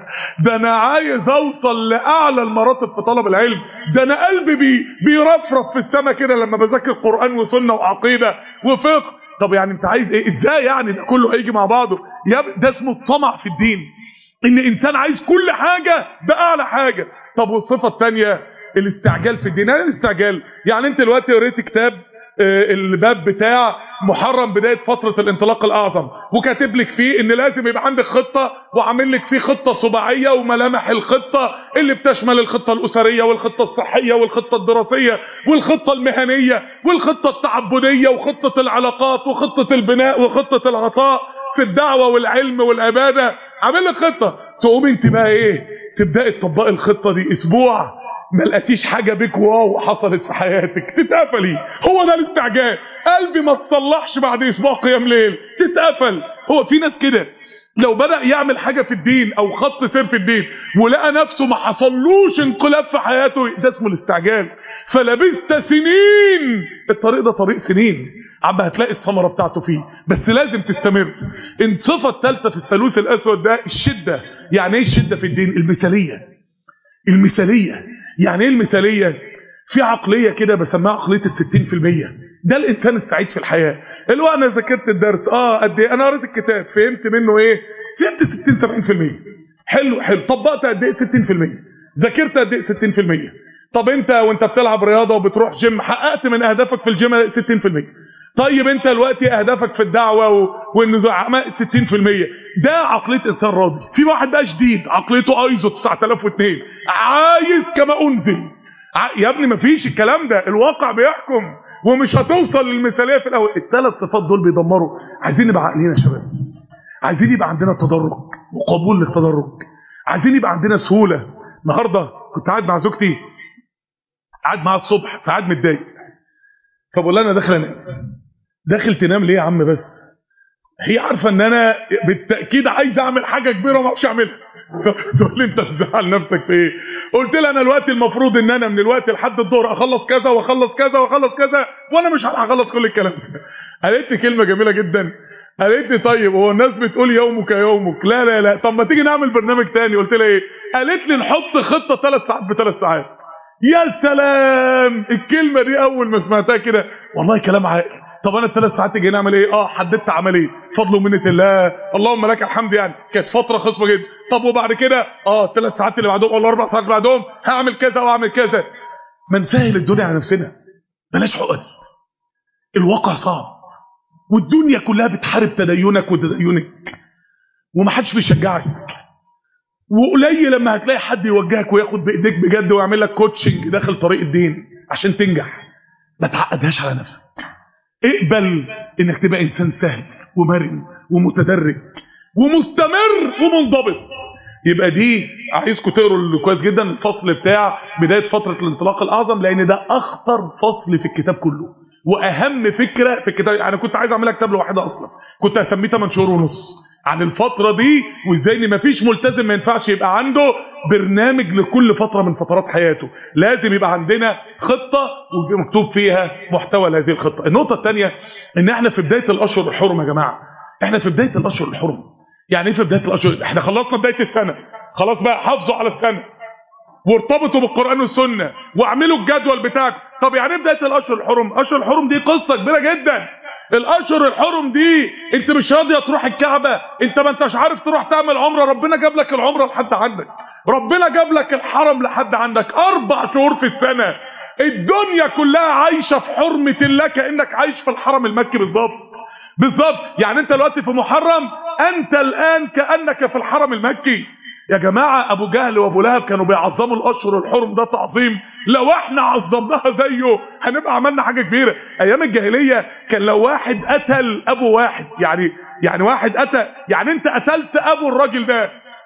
S2: ده انا عايز اوصل لاعلى المراتب في طلب العلم ده انا قلبي بي بيرفرف في السماء كده لما بذاكر قران وسنه وعقيده وفقه طب يعني انت عايز ايه ازاي يعني ده كله هيجي مع بعضه يا ب- ده اسمه الطمع في الدين ان انسان عايز كل حاجه باعلى حاجه طب والصفه الثانيه الاستعجال في الدين يعني الاستعجال يعني انت دلوقتي قريت كتاب آه، الباب بتاع محرم بداية فترة الانطلاق الأعظم وكاتب لك فيه إن لازم يبقى عندك خطة وعامل لك فيه خطة صباعية وملامح الخطة اللي بتشمل الخطة الأسرية والخطة الصحية والخطة الدراسية والخطة المهنية والخطة التعبدية وخطة العلاقات وخطة البناء وخطة العطاء في الدعوة والعلم والعبادة عامل لك خطة تقوم انت بقى ايه تبدأي تطبقي الخطة دي اسبوع ما لقيتيش حاجة بيك واو حصلت في حياتك تتقفلي هو ده الاستعجال قلبي ما تصلحش بعد اسبوع قيام ليل تتقفل هو في ناس كده لو بدأ يعمل حاجة في الدين او خط سير في الدين ولقى نفسه ما حصلوش انقلاب في حياته ده اسمه الاستعجال فلبثت سنين الطريق ده طريق سنين عم هتلاقي الثمرة بتاعته فيه بس لازم تستمر الصفة الثالثة في الثالوث الاسود ده الشدة يعني ايه الشدة في الدين المثالية المثالية يعني ايه المثالية في عقلية كده بسميها عقلية الستين في المية ده الانسان السعيد في الحياة اللي هو انا ذاكرت الدرس اه قد ايه انا قريت الكتاب فهمت منه ايه فهمت 60 70 في المية حلو حلو طبقت قد ايه 60 في المية ذاكرت قد ايه 60 في المية طب انت وانت بتلعب رياضة وبتروح جيم حققت من اهدافك في الجيم 60 في المية طيب انت دلوقتي اهدافك في الدعوه و... والنزوع عمل 60% ده عقليه انسان راضي في واحد بقى شديد عقليته ايزو 9002 عايز كما انزل ع... يا ابني مفيش الكلام ده الواقع بيحكم ومش هتوصل للمثاليه في الاول الثلاث صفات دول بيدمروا عايزين نبقى عاقلين يا شباب عايزين يبقى عندنا تدرج وقبول للتدرج عايزين يبقى عندنا سهوله النهارده كنت قاعد مع زوجتي قاعد معاها الصبح فقعد متضايق فبقول لها انا داخل انام داخل تنام ليه يا عم بس هي عارفه ان انا بالتاكيد عايز اعمل حاجه كبيره وما اعرفش اعملها فتقول لي انت بتزعل نفسك في ايه قلت لها انا الوقت المفروض ان انا من الوقت لحد الظهر اخلص كذا واخلص كذا واخلص كذا وانا مش هلحق اخلص كل الكلام ده قالت لي كلمه جميله جدا قالت لي طيب هو الناس بتقول يومك يومك لا لا لا طب ما تيجي نعمل برنامج تاني قلت لها ايه قالت لي نحط خطه ثلاث ساعات بثلاث ساعات يا سلام الكلمه دي اول ما سمعتها كده والله كلام عاقل طب انا الثلاث ساعات جاي نعمل ايه اه حددت عمليه فضل ومنه الله اللهم لك الحمد يعني كانت فتره خصبه جدا طب وبعد كده اه الثلاث ساعات اللي بعدهم ولا اربع ساعات اللي بعدهم هعمل كذا واعمل كذا ما نسهل الدنيا على نفسنا بلاش عقد الواقع صعب والدنيا كلها بتحارب تدينك وتدينك ومحدش بيشجعك وقليل لما هتلاقي حد يوجهك وياخد بايديك بجد ويعمل لك كوتشنج داخل طريق الدين عشان تنجح ما تعقدهاش على نفسك اقبل انك تبقى انسان سهل ومرن ومتدرج ومستمر ومنضبط يبقى دي عايزكم تقروا كويس جدا الفصل بتاع بدايه فتره الانطلاق الاعظم لان ده اخطر فصل في الكتاب كله واهم فكره في الكتاب انا كنت عايز اعملها كتاب لوحده اصلا كنت اسميه 8 شهور ونص عن الفتره دي وازاي ان مفيش ملتزم ما ينفعش يبقى عنده برنامج لكل فتره من فترات حياته لازم يبقى عندنا خطه ومكتوب فيها محتوى لهذه الخطه النقطه الثانيه ان احنا في بدايه الاشهر الحرم يا جماعه احنا في بدايه الاشهر الحرم يعني ايه في بدايه الاشهر احنا خلصنا بدايه السنه خلاص بقى حافظوا على السنه وارتبطوا بالقران والسنه واعملوا الجدول بتاعكم طب يعني ايه بدايه الاشهر الحرم اشهر الحرم دي قصه كبيره جدا الاشهر الحرم دي انت مش راضيه تروح الكعبه انت ما انتش عارف تروح تعمل عمره ربنا جاب لك العمره لحد عندك ربنا جاب لك الحرم لحد عندك اربع شهور في السنه الدنيا كلها عايشه في حرمه الله كانك عايش في الحرم المكي بالظبط بالظبط يعني انت دلوقتي في محرم انت الان كانك في الحرم المكي يا جماعة أبو جهل وأبو لهب كانوا بيعظموا الأشهر الحرم ده تعظيم لو احنا عظمناها زيه هنبقى عملنا حاجة كبيرة أيام الجاهلية كان لو واحد قتل أبو واحد يعني يعني واحد قتل يعني أنت قتلت أبو الراجل ده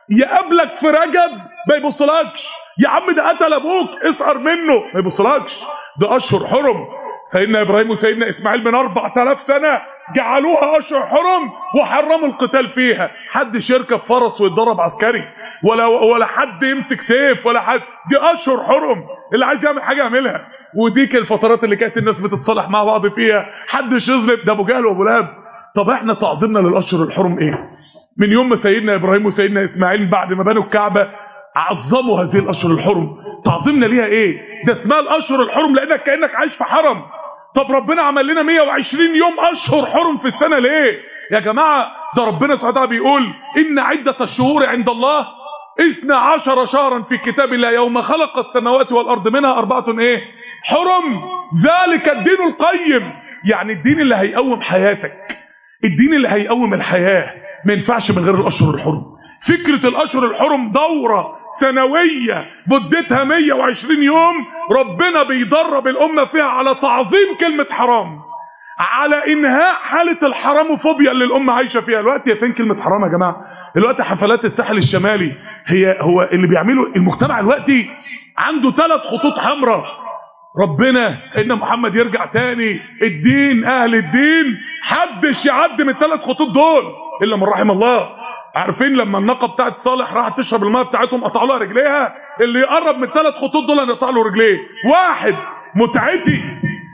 S2: يقابلك في رجب ما يبصلكش يا عم ده قتل ابوك اسهر منه ما يبصلكش ده اشهر حرم سيدنا ابراهيم وسيدنا اسماعيل من 4000 سنه جعلوها اشهر حرم وحرموا القتال فيها حد يركب فرس ويتدرب عسكري ولا ولا حد يمسك سيف ولا حد دي اشهر حرم اللي عايز يعمل حاجه يعملها وديك الفترات اللي كانت الناس بتتصالح مع بعض فيها حدش يظلم ده ابو جهل وابو لهب طب احنا تعظيمنا للاشهر الحرم ايه من يوم ما سيدنا ابراهيم وسيدنا اسماعيل بعد ما بنوا الكعبه عظموا هذه الاشهر الحرم تعظيمنا ليها ايه ده اسمها الاشهر الحرم لانك كانك عايش في حرم طب ربنا عمل لنا 120 يوم اشهر حرم في السنه ليه يا جماعه ده ربنا سبحانه وتعالى بيقول ان عده الشهور عند الله اثنا عشر شهرا في كتاب الله يوم خلق السماوات والارض منها اربعه ايه حرم ذلك الدين القيم يعني الدين اللي هيقوم حياتك الدين اللي هيقوم الحياه ما ينفعش من غير الاشهر الحرم فكره الاشهر الحرم دوره سنويه مدتها 120 يوم ربنا بيدرب الامه فيها على تعظيم كلمه حرام على انهاء حاله الحراموفوبيا اللي الامه عايشه فيها الوقت يا فين كلمه حرام يا جماعه الوقت حفلات الساحل الشمالي هي هو اللي بيعمله المجتمع الوقتي عنده ثلاث خطوط حمراء ربنا سيدنا محمد يرجع تاني الدين اهل الدين حدش يعدي من الثلاث خطوط دول الا من رحم الله عارفين لما الناقه بتاعت صالح راحت تشرب الماء بتاعتهم قطعوا لها رجليها اللي يقرب من الثلاث خطوط دول هنقطع له رجليه واحد متعتي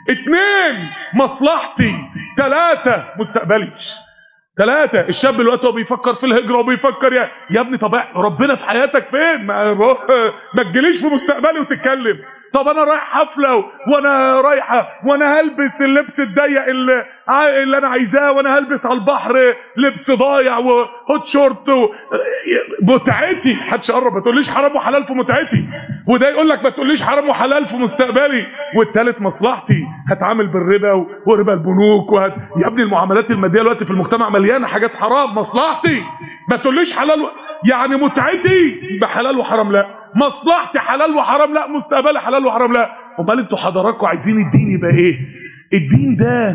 S2: اثنين مصلحتي ثلاثة مستقبلي ثلاثة الشاب دلوقتي هو بيفكر في الهجرة وبيفكر يا, يا ابني طب ربنا في حياتك فين ما, ما تجيليش في مستقبلي وتتكلم طب انا رايح حفلة وانا رايحة وانا هلبس اللبس الضيق اللي, اللي انا عايزاه وانا هلبس على البحر لبس ضايع وهوت شورت و... متعتي محدش قرب ما تقوليش حرام وحلال في متعتي وده يقول لك ما تقوليش حرام وحلال في مستقبلي والتالت مصلحتي هتعامل بالربا وربا البنوك وهت... يا ابني المعاملات الماديه دلوقتي في المجتمع مليانه حاجات حرام مصلحتي ما تقوليش حلال و... يعني متعتي بحلال وحرام لا مصلحتي حلال وحرام لا مستقبلي حلال وحرام لا امال انتوا حضراتكم عايزين الدين يبقى ايه الدين ده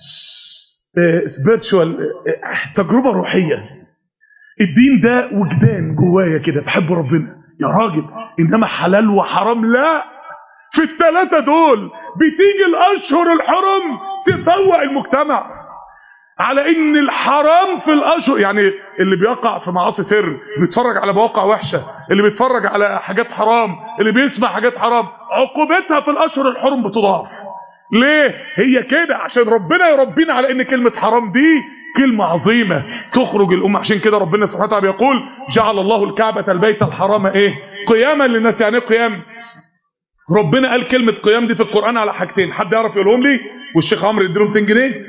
S2: سبيرتشوال تجربه روحيه الدين ده وجدان جوايا كده بحب ربنا يا راجل انما حلال وحرام لا في الثلاثه دول بتيجي الاشهر الحرم تفوق المجتمع على ان الحرام في الاشهر يعني اللي بيقع في معاصي سر بيتفرج على مواقع وحشه اللي بيتفرج على حاجات حرام اللي بيسمع حاجات حرام عقوبتها في الاشهر الحرم بتضاعف ليه هي كده عشان ربنا يربينا على ان كلمه حرام دي كلمة عظيمة تخرج الأمة عشان كده ربنا سبحانه وتعالى بيقول جعل الله الكعبة البيت الحرام ايه قياما للناس يعني ايه قيام ربنا قال كلمة قيام دي في القرآن على حاجتين حد يعرف يقولهم لي والشيخ عمرو يديله 200 جنيه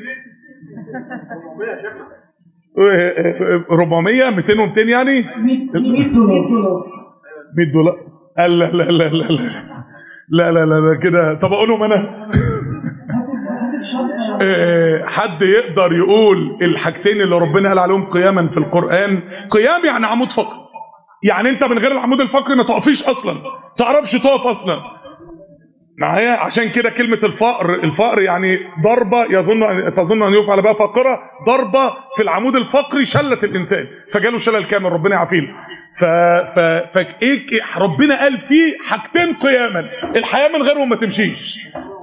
S2: 400 200 و200 يعني
S3: 100 دولار
S2: 100 دولار قال لا لا لا لا لا لا لا لا, لا كده طب اقولهم انا حد يقدر يقول الحاجتين اللي ربنا قال عليهم قياما في القرآن قيام يعني عمود فقري يعني انت من غير العمود الفقري ما تقفيش اصلا تعرفش تقف اصلا معايا عشان كده كلمة الفقر الفقر يعني ضربة يظن أن تظن أن يفعل بها فقرة ضربة في العمود الفقري شلت الإنسان فجاله شلل كامل ربنا يعافينا ف ف ف إيه ربنا قال فيه حاجتين قياما الحياة من غيرهم ما تمشيش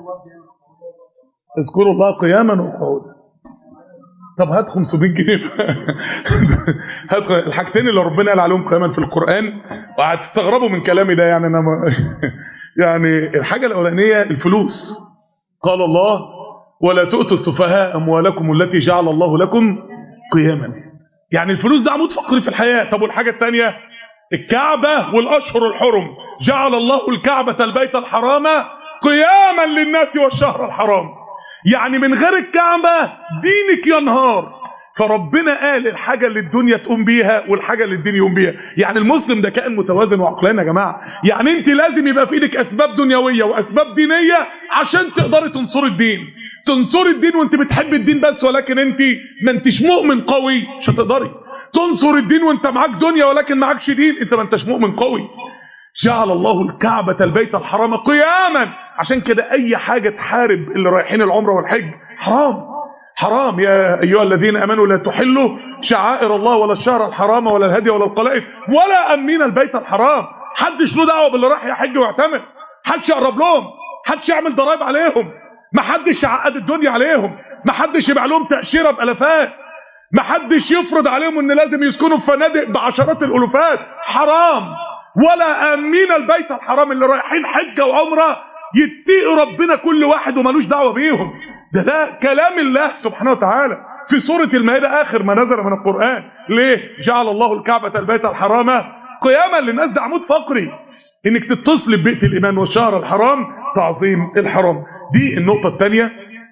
S2: اذكروا الله قياما وقعودا طب هات 500 جنيه هات الحاجتين اللي ربنا قال عليهم قياما في القرآن وهتستغربوا من كلامي ده يعني انا ما يعني الحاجة الأولانية الفلوس قال الله ولا تؤتوا السفهاء أموالكم التي جعل الله لكم قياما يعني الفلوس ده عمود فقري في الحياة طب والحاجة الثانية الكعبة والأشهر الحرم جعل الله الكعبة البيت الحرام قياما للناس والشهر الحرام يعني من غير الكعبة دينك ينهار فربنا قال الحاجة اللي الدنيا تقوم بيها والحاجة اللي الدين يقوم بيها يعني المسلم ده كائن متوازن وعقلاني يا جماعة يعني انت لازم يبقى في ايدك اسباب دنيوية واسباب دينية عشان تقدري تنصري الدين تنصري الدين وانت بتحب الدين بس ولكن انت ما انتش مؤمن قوي مش هتقدري تنصر الدين وانت معاك دنيا ولكن معاكش دين انت ما انتش مؤمن قوي جعل الله الكعبة البيت الحرام قياما عشان كده اي حاجة تحارب اللي رايحين العمرة والحج حرام حرام يا ايها الذين امنوا لا تحلوا شعائر الله ولا الشهر الحرام ولا الهدي ولا القلائد ولا امين البيت الحرام حدش له دعوه باللي راح يحج ويعتمر حدش يقرب لهم حدش يعمل ضرائب عليهم ما حدش يعقد الدنيا عليهم ما حدش يبيع لهم تاشيره بالافات ما حدش يفرض عليهم ان لازم يسكنوا في فنادق بعشرات الالوفات حرام ولا امين البيت الحرام اللي رايحين حجه وعمره يتقي ربنا كل واحد ومالوش دعوه بيهم ده ده كلام الله سبحانه وتعالى في سوره المائده اخر ما نزل من القران ليه جعل الله الكعبه البيت الحرام قياما للناس ده عمود فقري انك تتصل ببيت الايمان والشهر الحرام تعظيم الحرام دي النقطه الثانيه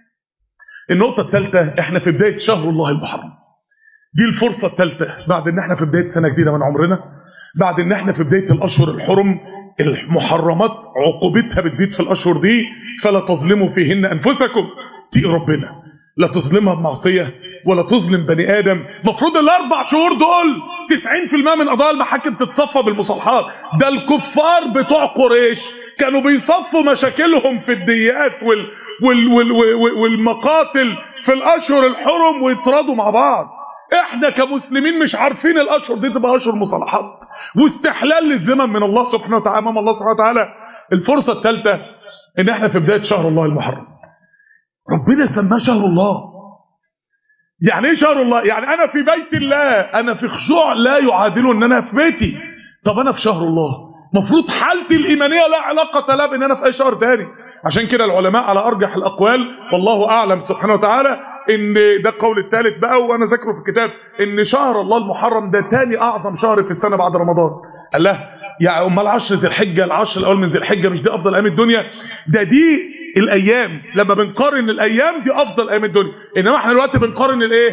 S2: النقطه الثالثه احنا في بدايه شهر الله المحرم دي الفرصه الثالثه بعد ان احنا في بدايه سنه جديده من عمرنا بعد ان احنا في بدايه الاشهر الحرم المحرمات عقوبتها بتزيد في الاشهر دي فلا تظلموا فيهن انفسكم تقي ربنا لا تظلمها بمعصيه ولا تظلم بني ادم المفروض الاربع شهور دول 90% من قضايا المحاكم تتصفى بالمصالحات ده الكفار بتوع قريش كانوا بيصفوا مشاكلهم في الديات وال وال وال وال والمقاتل في الاشهر الحرم ويتراضوا مع بعض احنا كمسلمين مش عارفين الاشهر دي تبقى اشهر مصالحات واستحلال للذمم من الله سبحانه وتعالى امام الله سبحانه وتعالى الفرصه الثالثه ان احنا في بدايه شهر الله المحرم ربنا سماه شهر الله يعني ايه شهر الله يعني انا في بيت الله انا في خشوع لا يعادله ان انا في بيتي طب انا في شهر الله مفروض حالتي الايمانيه لا علاقه لها بان انا في اي شهر تاني عشان كده العلماء على ارجح الاقوال والله اعلم سبحانه وتعالى ان ده القول الثالث بقى وانا ذاكره في الكتاب ان شهر الله المحرم ده تاني اعظم شهر في السنه بعد رمضان قال له يا امال عشر ذي الحجه العشر الاول من ذي الحجه مش دي افضل ايام الدنيا ده دي الايام لما بنقارن الايام دي افضل ايام الدنيا انما احنا دلوقتي بنقارن الايه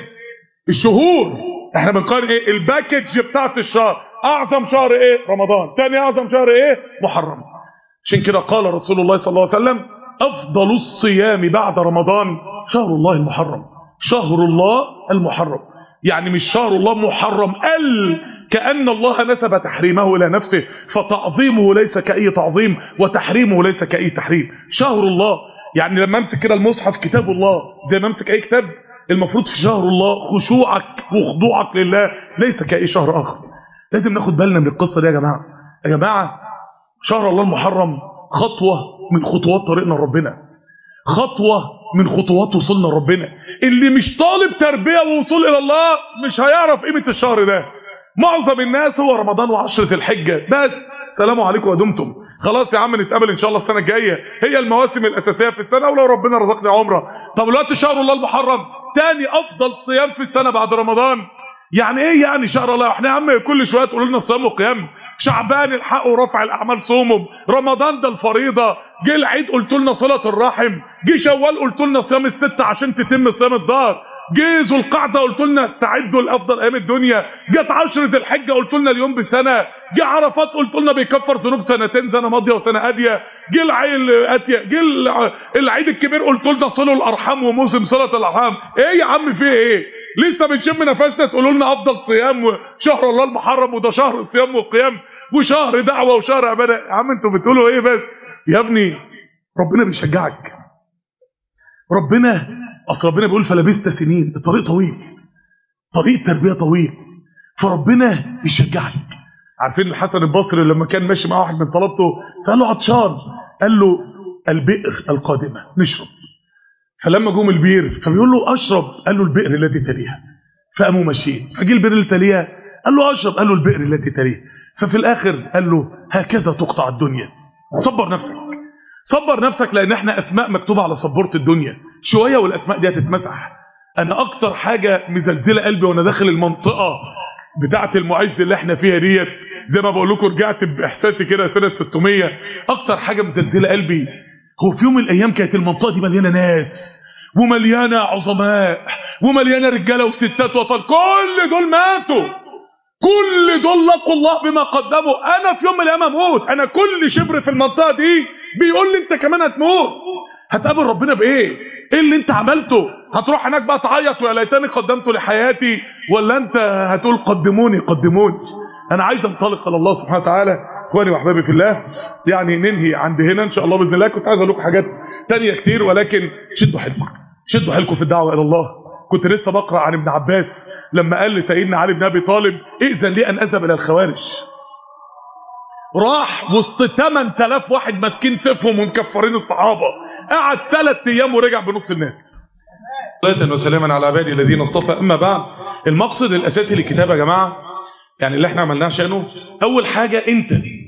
S2: الشهور احنا بنقارن ايه الباكج بتاعت الشهر اعظم شهر ايه رمضان تاني اعظم شهر ايه محرم عشان كده قال رسول الله صلى الله عليه وسلم افضل الصيام بعد رمضان شهر الله المحرم شهر الله المحرم يعني مش شهر الله محرم ال كأن الله نسب تحريمه إلى نفسه فتعظيمه ليس كأي تعظيم وتحريمه ليس كأي تحريم شهر الله يعني لما امسك كده المصحف كتاب الله زي ما امسك اي كتاب المفروض في شهر الله خشوعك وخضوعك لله ليس كأي شهر آخر لازم ناخد بالنا من القصة دي يا جماعة يا جماعة شهر الله المحرم خطوة من خطوات طريقنا لربنا خطوة من خطوات وصولنا لربنا اللي مش طالب تربية ووصول إلى الله مش هيعرف قيمة الشهر ده معظم الناس هو رمضان وعشر ذي الحجة بس سلام عليكم ودمتم خلاص يا عم نتقابل ان شاء الله السنة الجاية هي المواسم الأساسية في السنة ولو ربنا رزقنا عمرة طب دلوقتي شهر الله المحرم تاني أفضل صيام في السنة بعد رمضان يعني ايه يعني شهر الله احنا يا عم كل شوية تقولوا لنا صيام وقيام شعبان الحق ورفع الاعمال صومهم رمضان ده الفريضه جه العيد قلت لنا صله الرحم جه شوال قلت لنا صيام الستة عشان تتم صيام الدار جه ذو القعده قلت لنا استعدوا لافضل ايام الدنيا جت عشر ذي الحجه قلت لنا اليوم بسنه جه عرفات قلت لنا بيكفر ذنوب سنتين سنه ماضيه وسنه هاديه جه العيد اتيه جه العيد الكبير قلت لنا صلوا الارحام وموسم صله الارحام ايه يا عم في ايه لسه بنشم نفسنا تقولوا لنا افضل صيام شهر الله المحرم وده شهر الصيام والقيام وشهر دعوه وشهر عباده يا عم انتوا بتقولوا ايه بس يا ابني ربنا بيشجعك ربنا اصل ربنا بيقول فلبثت سنين الطريق طويل طريق تربيه طويل فربنا بيشجعك عارفين الحسن البصري لما كان ماشي مع واحد من طلبته فقال له عطشان قال له البئر القادمه نشرب فلما جم البير فبيقول له اشرب قال له البئر التي تليها فقاموا ماشيين فجه البئر اللي تليها قال له اشرب قال له البئر التي تليها ففي الاخر قال له هكذا تقطع الدنيا صبر نفسك صبر نفسك لان احنا اسماء مكتوبه على سبوره الدنيا شويه والاسماء دي هتتمسح انا اكتر حاجه مزلزله قلبي وانا داخل المنطقه بتاعه المعز اللي احنا فيها ديت زي ما بقول لكم رجعت باحساسي كده سنه 600 اكتر حاجه مزلزله قلبي هو في يوم من الايام كانت المنطقه دي مليانه ناس ومليانه عظماء ومليانه رجاله وستات وطن كل دول ماتوا كل دول لقوا الله بما قدموا انا في يوم من الايام اموت انا كل شبر في المنطقه دي بيقول لي انت كمان هتموت هتقابل ربنا بايه ايه اللي انت عملته هتروح هناك بقى تعيط ويا ليتني قدمت لحياتي ولا انت هتقول قدموني قدموني انا عايز انطلق على الله سبحانه وتعالى اخواني واحبابي في الله يعني ننهي عند هنا ان شاء الله باذن الله كنت عايز اقول لكم حاجات تانية كتير ولكن شدوا حيلكم شدوا حيلكم في الدعوه الى الله كنت لسه بقرا عن ابن عباس لما قال لسيدنا علي بن ابي طالب ائذن لي ان اذهب الى الخوارج راح وسط 8000 واحد ماسكين سيفهم ومكفرين الصحابه قعد ثلاث ايام ورجع بنص الناس صلاه وسلاما على عبادي الذين اصطفى اما بعد المقصد الاساسي للكتاب يا جماعه يعني اللي احنا عملناه عشانه اول حاجه انت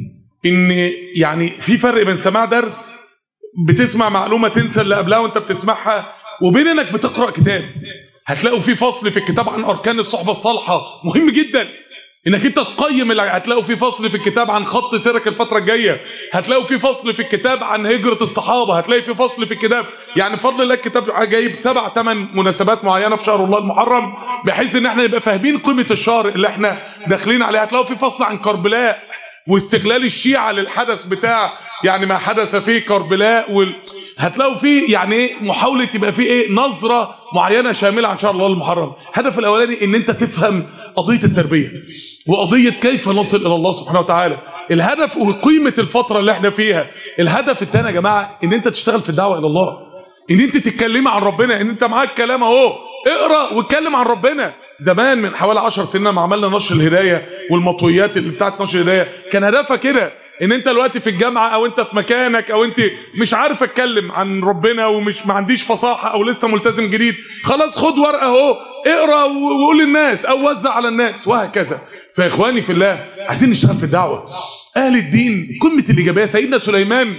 S2: ان يعني في فرق بين سماع درس بتسمع معلومه تنسى اللي قبلها وانت بتسمعها وبين انك بتقرا كتاب هتلاقوا في فصل في الكتاب عن اركان الصحبه الصالحه مهم جدا انك انت تقيم اللي هتلاقوا في فصل في الكتاب عن خط سيرك الفتره الجايه هتلاقوا في فصل في الكتاب عن هجره الصحابه هتلاقي في فصل في الكتاب يعني بفضل الله الكتاب جايب سبع ثمان مناسبات معينه في شهر الله المحرم بحيث ان احنا نبقى فاهمين قيمه الشهر اللي احنا داخلين عليه هتلاقوا في فصل عن كربلاء واستغلال الشيعة للحدث بتاع يعني ما حدث في كربلاء وال... هتلاقوا فيه يعني ايه محاولة يبقى فيه ايه نظرة معينة شاملة عن شهر الله المحرم الهدف الاولاني ان انت تفهم قضية التربية وقضية كيف نصل الى الله سبحانه وتعالى الهدف وقيمة الفترة اللي احنا فيها الهدف الثاني يا جماعة ان انت تشتغل في الدعوة الى الله ان انت تتكلمي عن ربنا ان انت معاك كلام اهو اقرا واتكلم عن ربنا زمان من حوالي 10 سنين لما عملنا نشر الهدايه والمطويات اللي بتاعت نشر الهدايه كان هدفها كده ان انت دلوقتي في الجامعه او انت في مكانك او انت مش عارف اتكلم عن ربنا ومش ما عنديش فصاحه او لسه ملتزم جديد خلاص خد ورقه اهو اقرا وقول للناس او وزع على الناس وهكذا فيا اخواني في الله عايزين نشتغل في الدعوه اهل الدين قمه الايجابيه سيدنا سليمان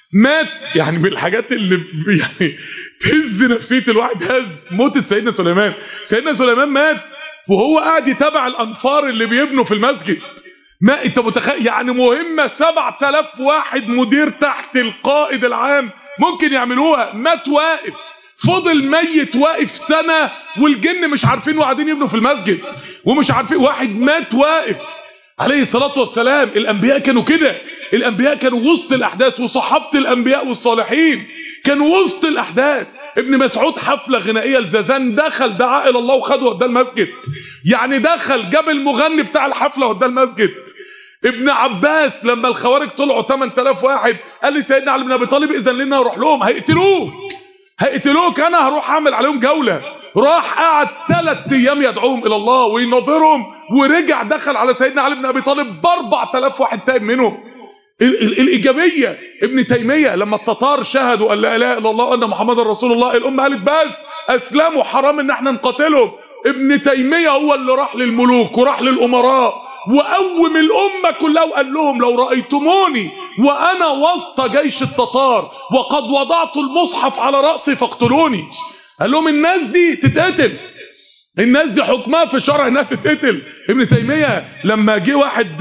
S2: مات يعني من الحاجات اللي يعني تهز نفسيه الواحد هز موتة سيدنا سليمان سيدنا سليمان مات وهو قاعد يتابع الانفار اللي بيبنوا في المسجد ما انت متخيل يعني مهمه 7000 واحد مدير تحت القائد العام ممكن يعملوها مات واقف فضل ميت واقف سنه والجن مش عارفين وقاعدين يبنوا في المسجد ومش عارفين واحد مات واقف عليه الصلاة والسلام الأنبياء كانوا كده الأنبياء كانوا وسط الأحداث وصحابة الأنبياء والصالحين كانوا وسط الأحداث ابن مسعود حفلة غنائية الزازان دخل دعا إلى الله وخده وداه المسجد يعني دخل جاب المغني بتاع الحفلة وداه المسجد ابن عباس لما الخوارج طلعوا 8000 واحد قال لي سيدنا علي بن ابي طالب اذا لنا اروح لهم هيقتلوك هيقتلوك انا هروح اعمل عليهم جوله راح قعد ثلاث ايام يدعوهم الى الله ويناظرهم ورجع دخل على سيدنا علي بن ابي طالب ب 4000 واحد تائب منهم ال ال الايجابيه ابن تيميه لما التتار شهدوا ان لا اله الا الله وان محمد رسول الله الامه قالت بس اسلموا حرام ان احنا نقاتلهم ابن تيميه هو اللي راح للملوك وراح للامراء وقوم الامه كلها وقال لهم لو رايتموني وانا وسط جيش التتار وقد وضعت المصحف على راسي فاقتلوني قال لهم الناس دي تتقتل الناس دي حكمها في الشرع انها تتقتل ابن تيميه لما جه واحد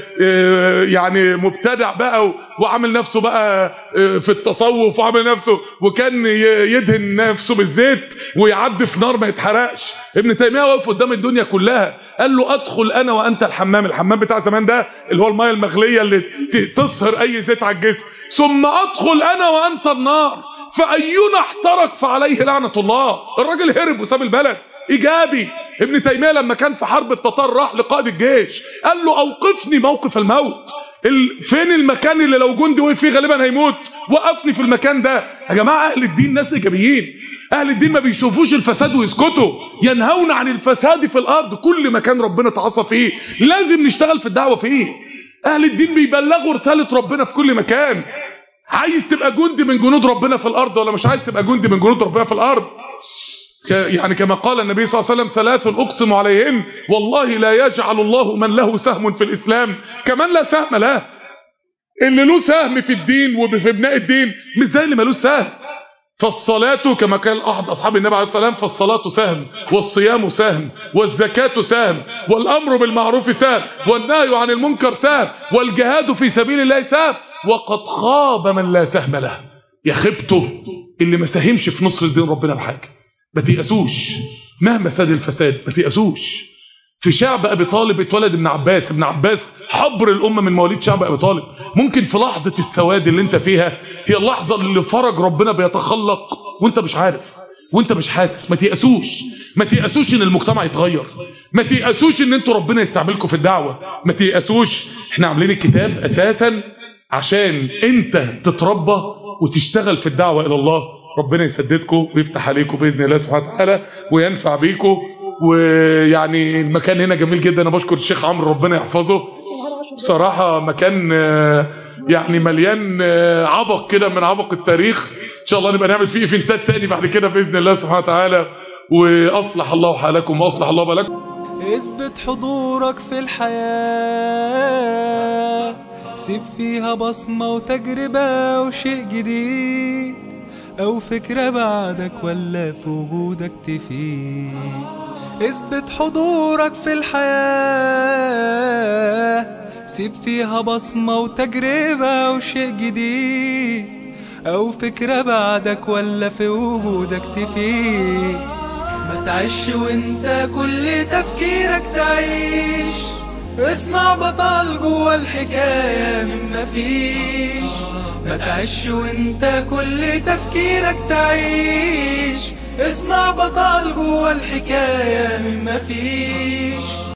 S2: يعني مبتدع بقى وعامل نفسه بقى في التصوف وعامل نفسه وكان يدهن نفسه بالزيت ويعدي في نار ما يتحرقش ابن تيميه واقف قدام الدنيا كلها قال له ادخل انا وانت الحمام الحمام بتاع زمان ده اللي هو الميه المغليه اللي تصهر اي زيت على الجسم ثم ادخل انا وانت النار فاينا احترق فعليه لعنه الله الراجل هرب وساب البلد ايجابي ابن تيميه لما كان في حرب التتار راح لقائد الجيش قال له اوقفني موقف الموت ال... فين المكان اللي لو جندي وقف فيه غالبا هيموت وقفني في المكان ده يا جماعه اهل الدين ناس ايجابيين اهل الدين ما بيشوفوش الفساد ويسكتوا ينهون عن الفساد في الارض كل مكان ربنا تعصى فيه لازم نشتغل في الدعوه فيه اهل الدين بيبلغوا رساله ربنا في كل مكان عايز تبقى جندي من جنود ربنا في الارض ولا مش عايز تبقى جندي من جنود ربنا في الارض يعني كما قال النبي صلى الله عليه وسلم ثلاث اقسم عليهن والله لا يجعل الله من له سهم في الاسلام كمان لا سهم له اللي له سهم في الدين وفي ابناء الدين مش زي اللي ملوش سهم فالصلاة كما قال أحد أصحاب النبي عليه الصلاة والسلام فالصلاة سهم والصيام سهم والزكاة سهم والأمر بالمعروف سهم والنهي عن المنكر سهم والجهاد في سبيل الله سهم وقد خاب من لا سهم له يا خبته اللي ما ساهمش في نصر دين ربنا بحاجة ما تيأسوش مهما ساد الفساد ما تيأسوش في شعب ابي طالب اتولد ابن عباس ابن عباس حبر الامه من مواليد شعب ابي طالب ممكن في لحظه السواد اللي انت فيها هي اللحظه اللي فرج ربنا بيتخلق وانت مش عارف وانت مش حاسس ما تيأسوش ما تيأسوش ان المجتمع يتغير ما تيأسوش ان انتوا ربنا يستعملكم في الدعوه ما تيأسوش احنا عاملين الكتاب اساسا عشان انت تتربى وتشتغل في الدعوه الى الله ربنا يسددكم ويفتح عليكم باذن الله سبحانه وتعالى وينفع بيكم ويعني المكان هنا جميل جدا انا بشكر الشيخ عمرو ربنا يحفظه بصراحة مكان آه، يعني مليان آه، عبق كده من عبق التاريخ ان شاء الله نبقى نعمل فيه ايفنتات تاني بعد كده باذن الله سبحانه وتعالى واصلح الله حالكم واصلح الله بالكم
S1: اثبت حضورك في الحياة سيب فيها بصمة وتجربة وشيء جديد أو فكرة بعدك ولا في وجودك تفيد اثبت حضورك في الحياة سيب فيها بصمة وتجربة وشيء جديد أو فكرة بعدك ولا في وجودك تفيد ما تعيش وانت كل تفكيرك تعيش اسمع بطل جوا الحكاية من مفيش ما تعيش وانت كل تفكيرك تعيش اسمع بطل جوا الحكاية من مفيش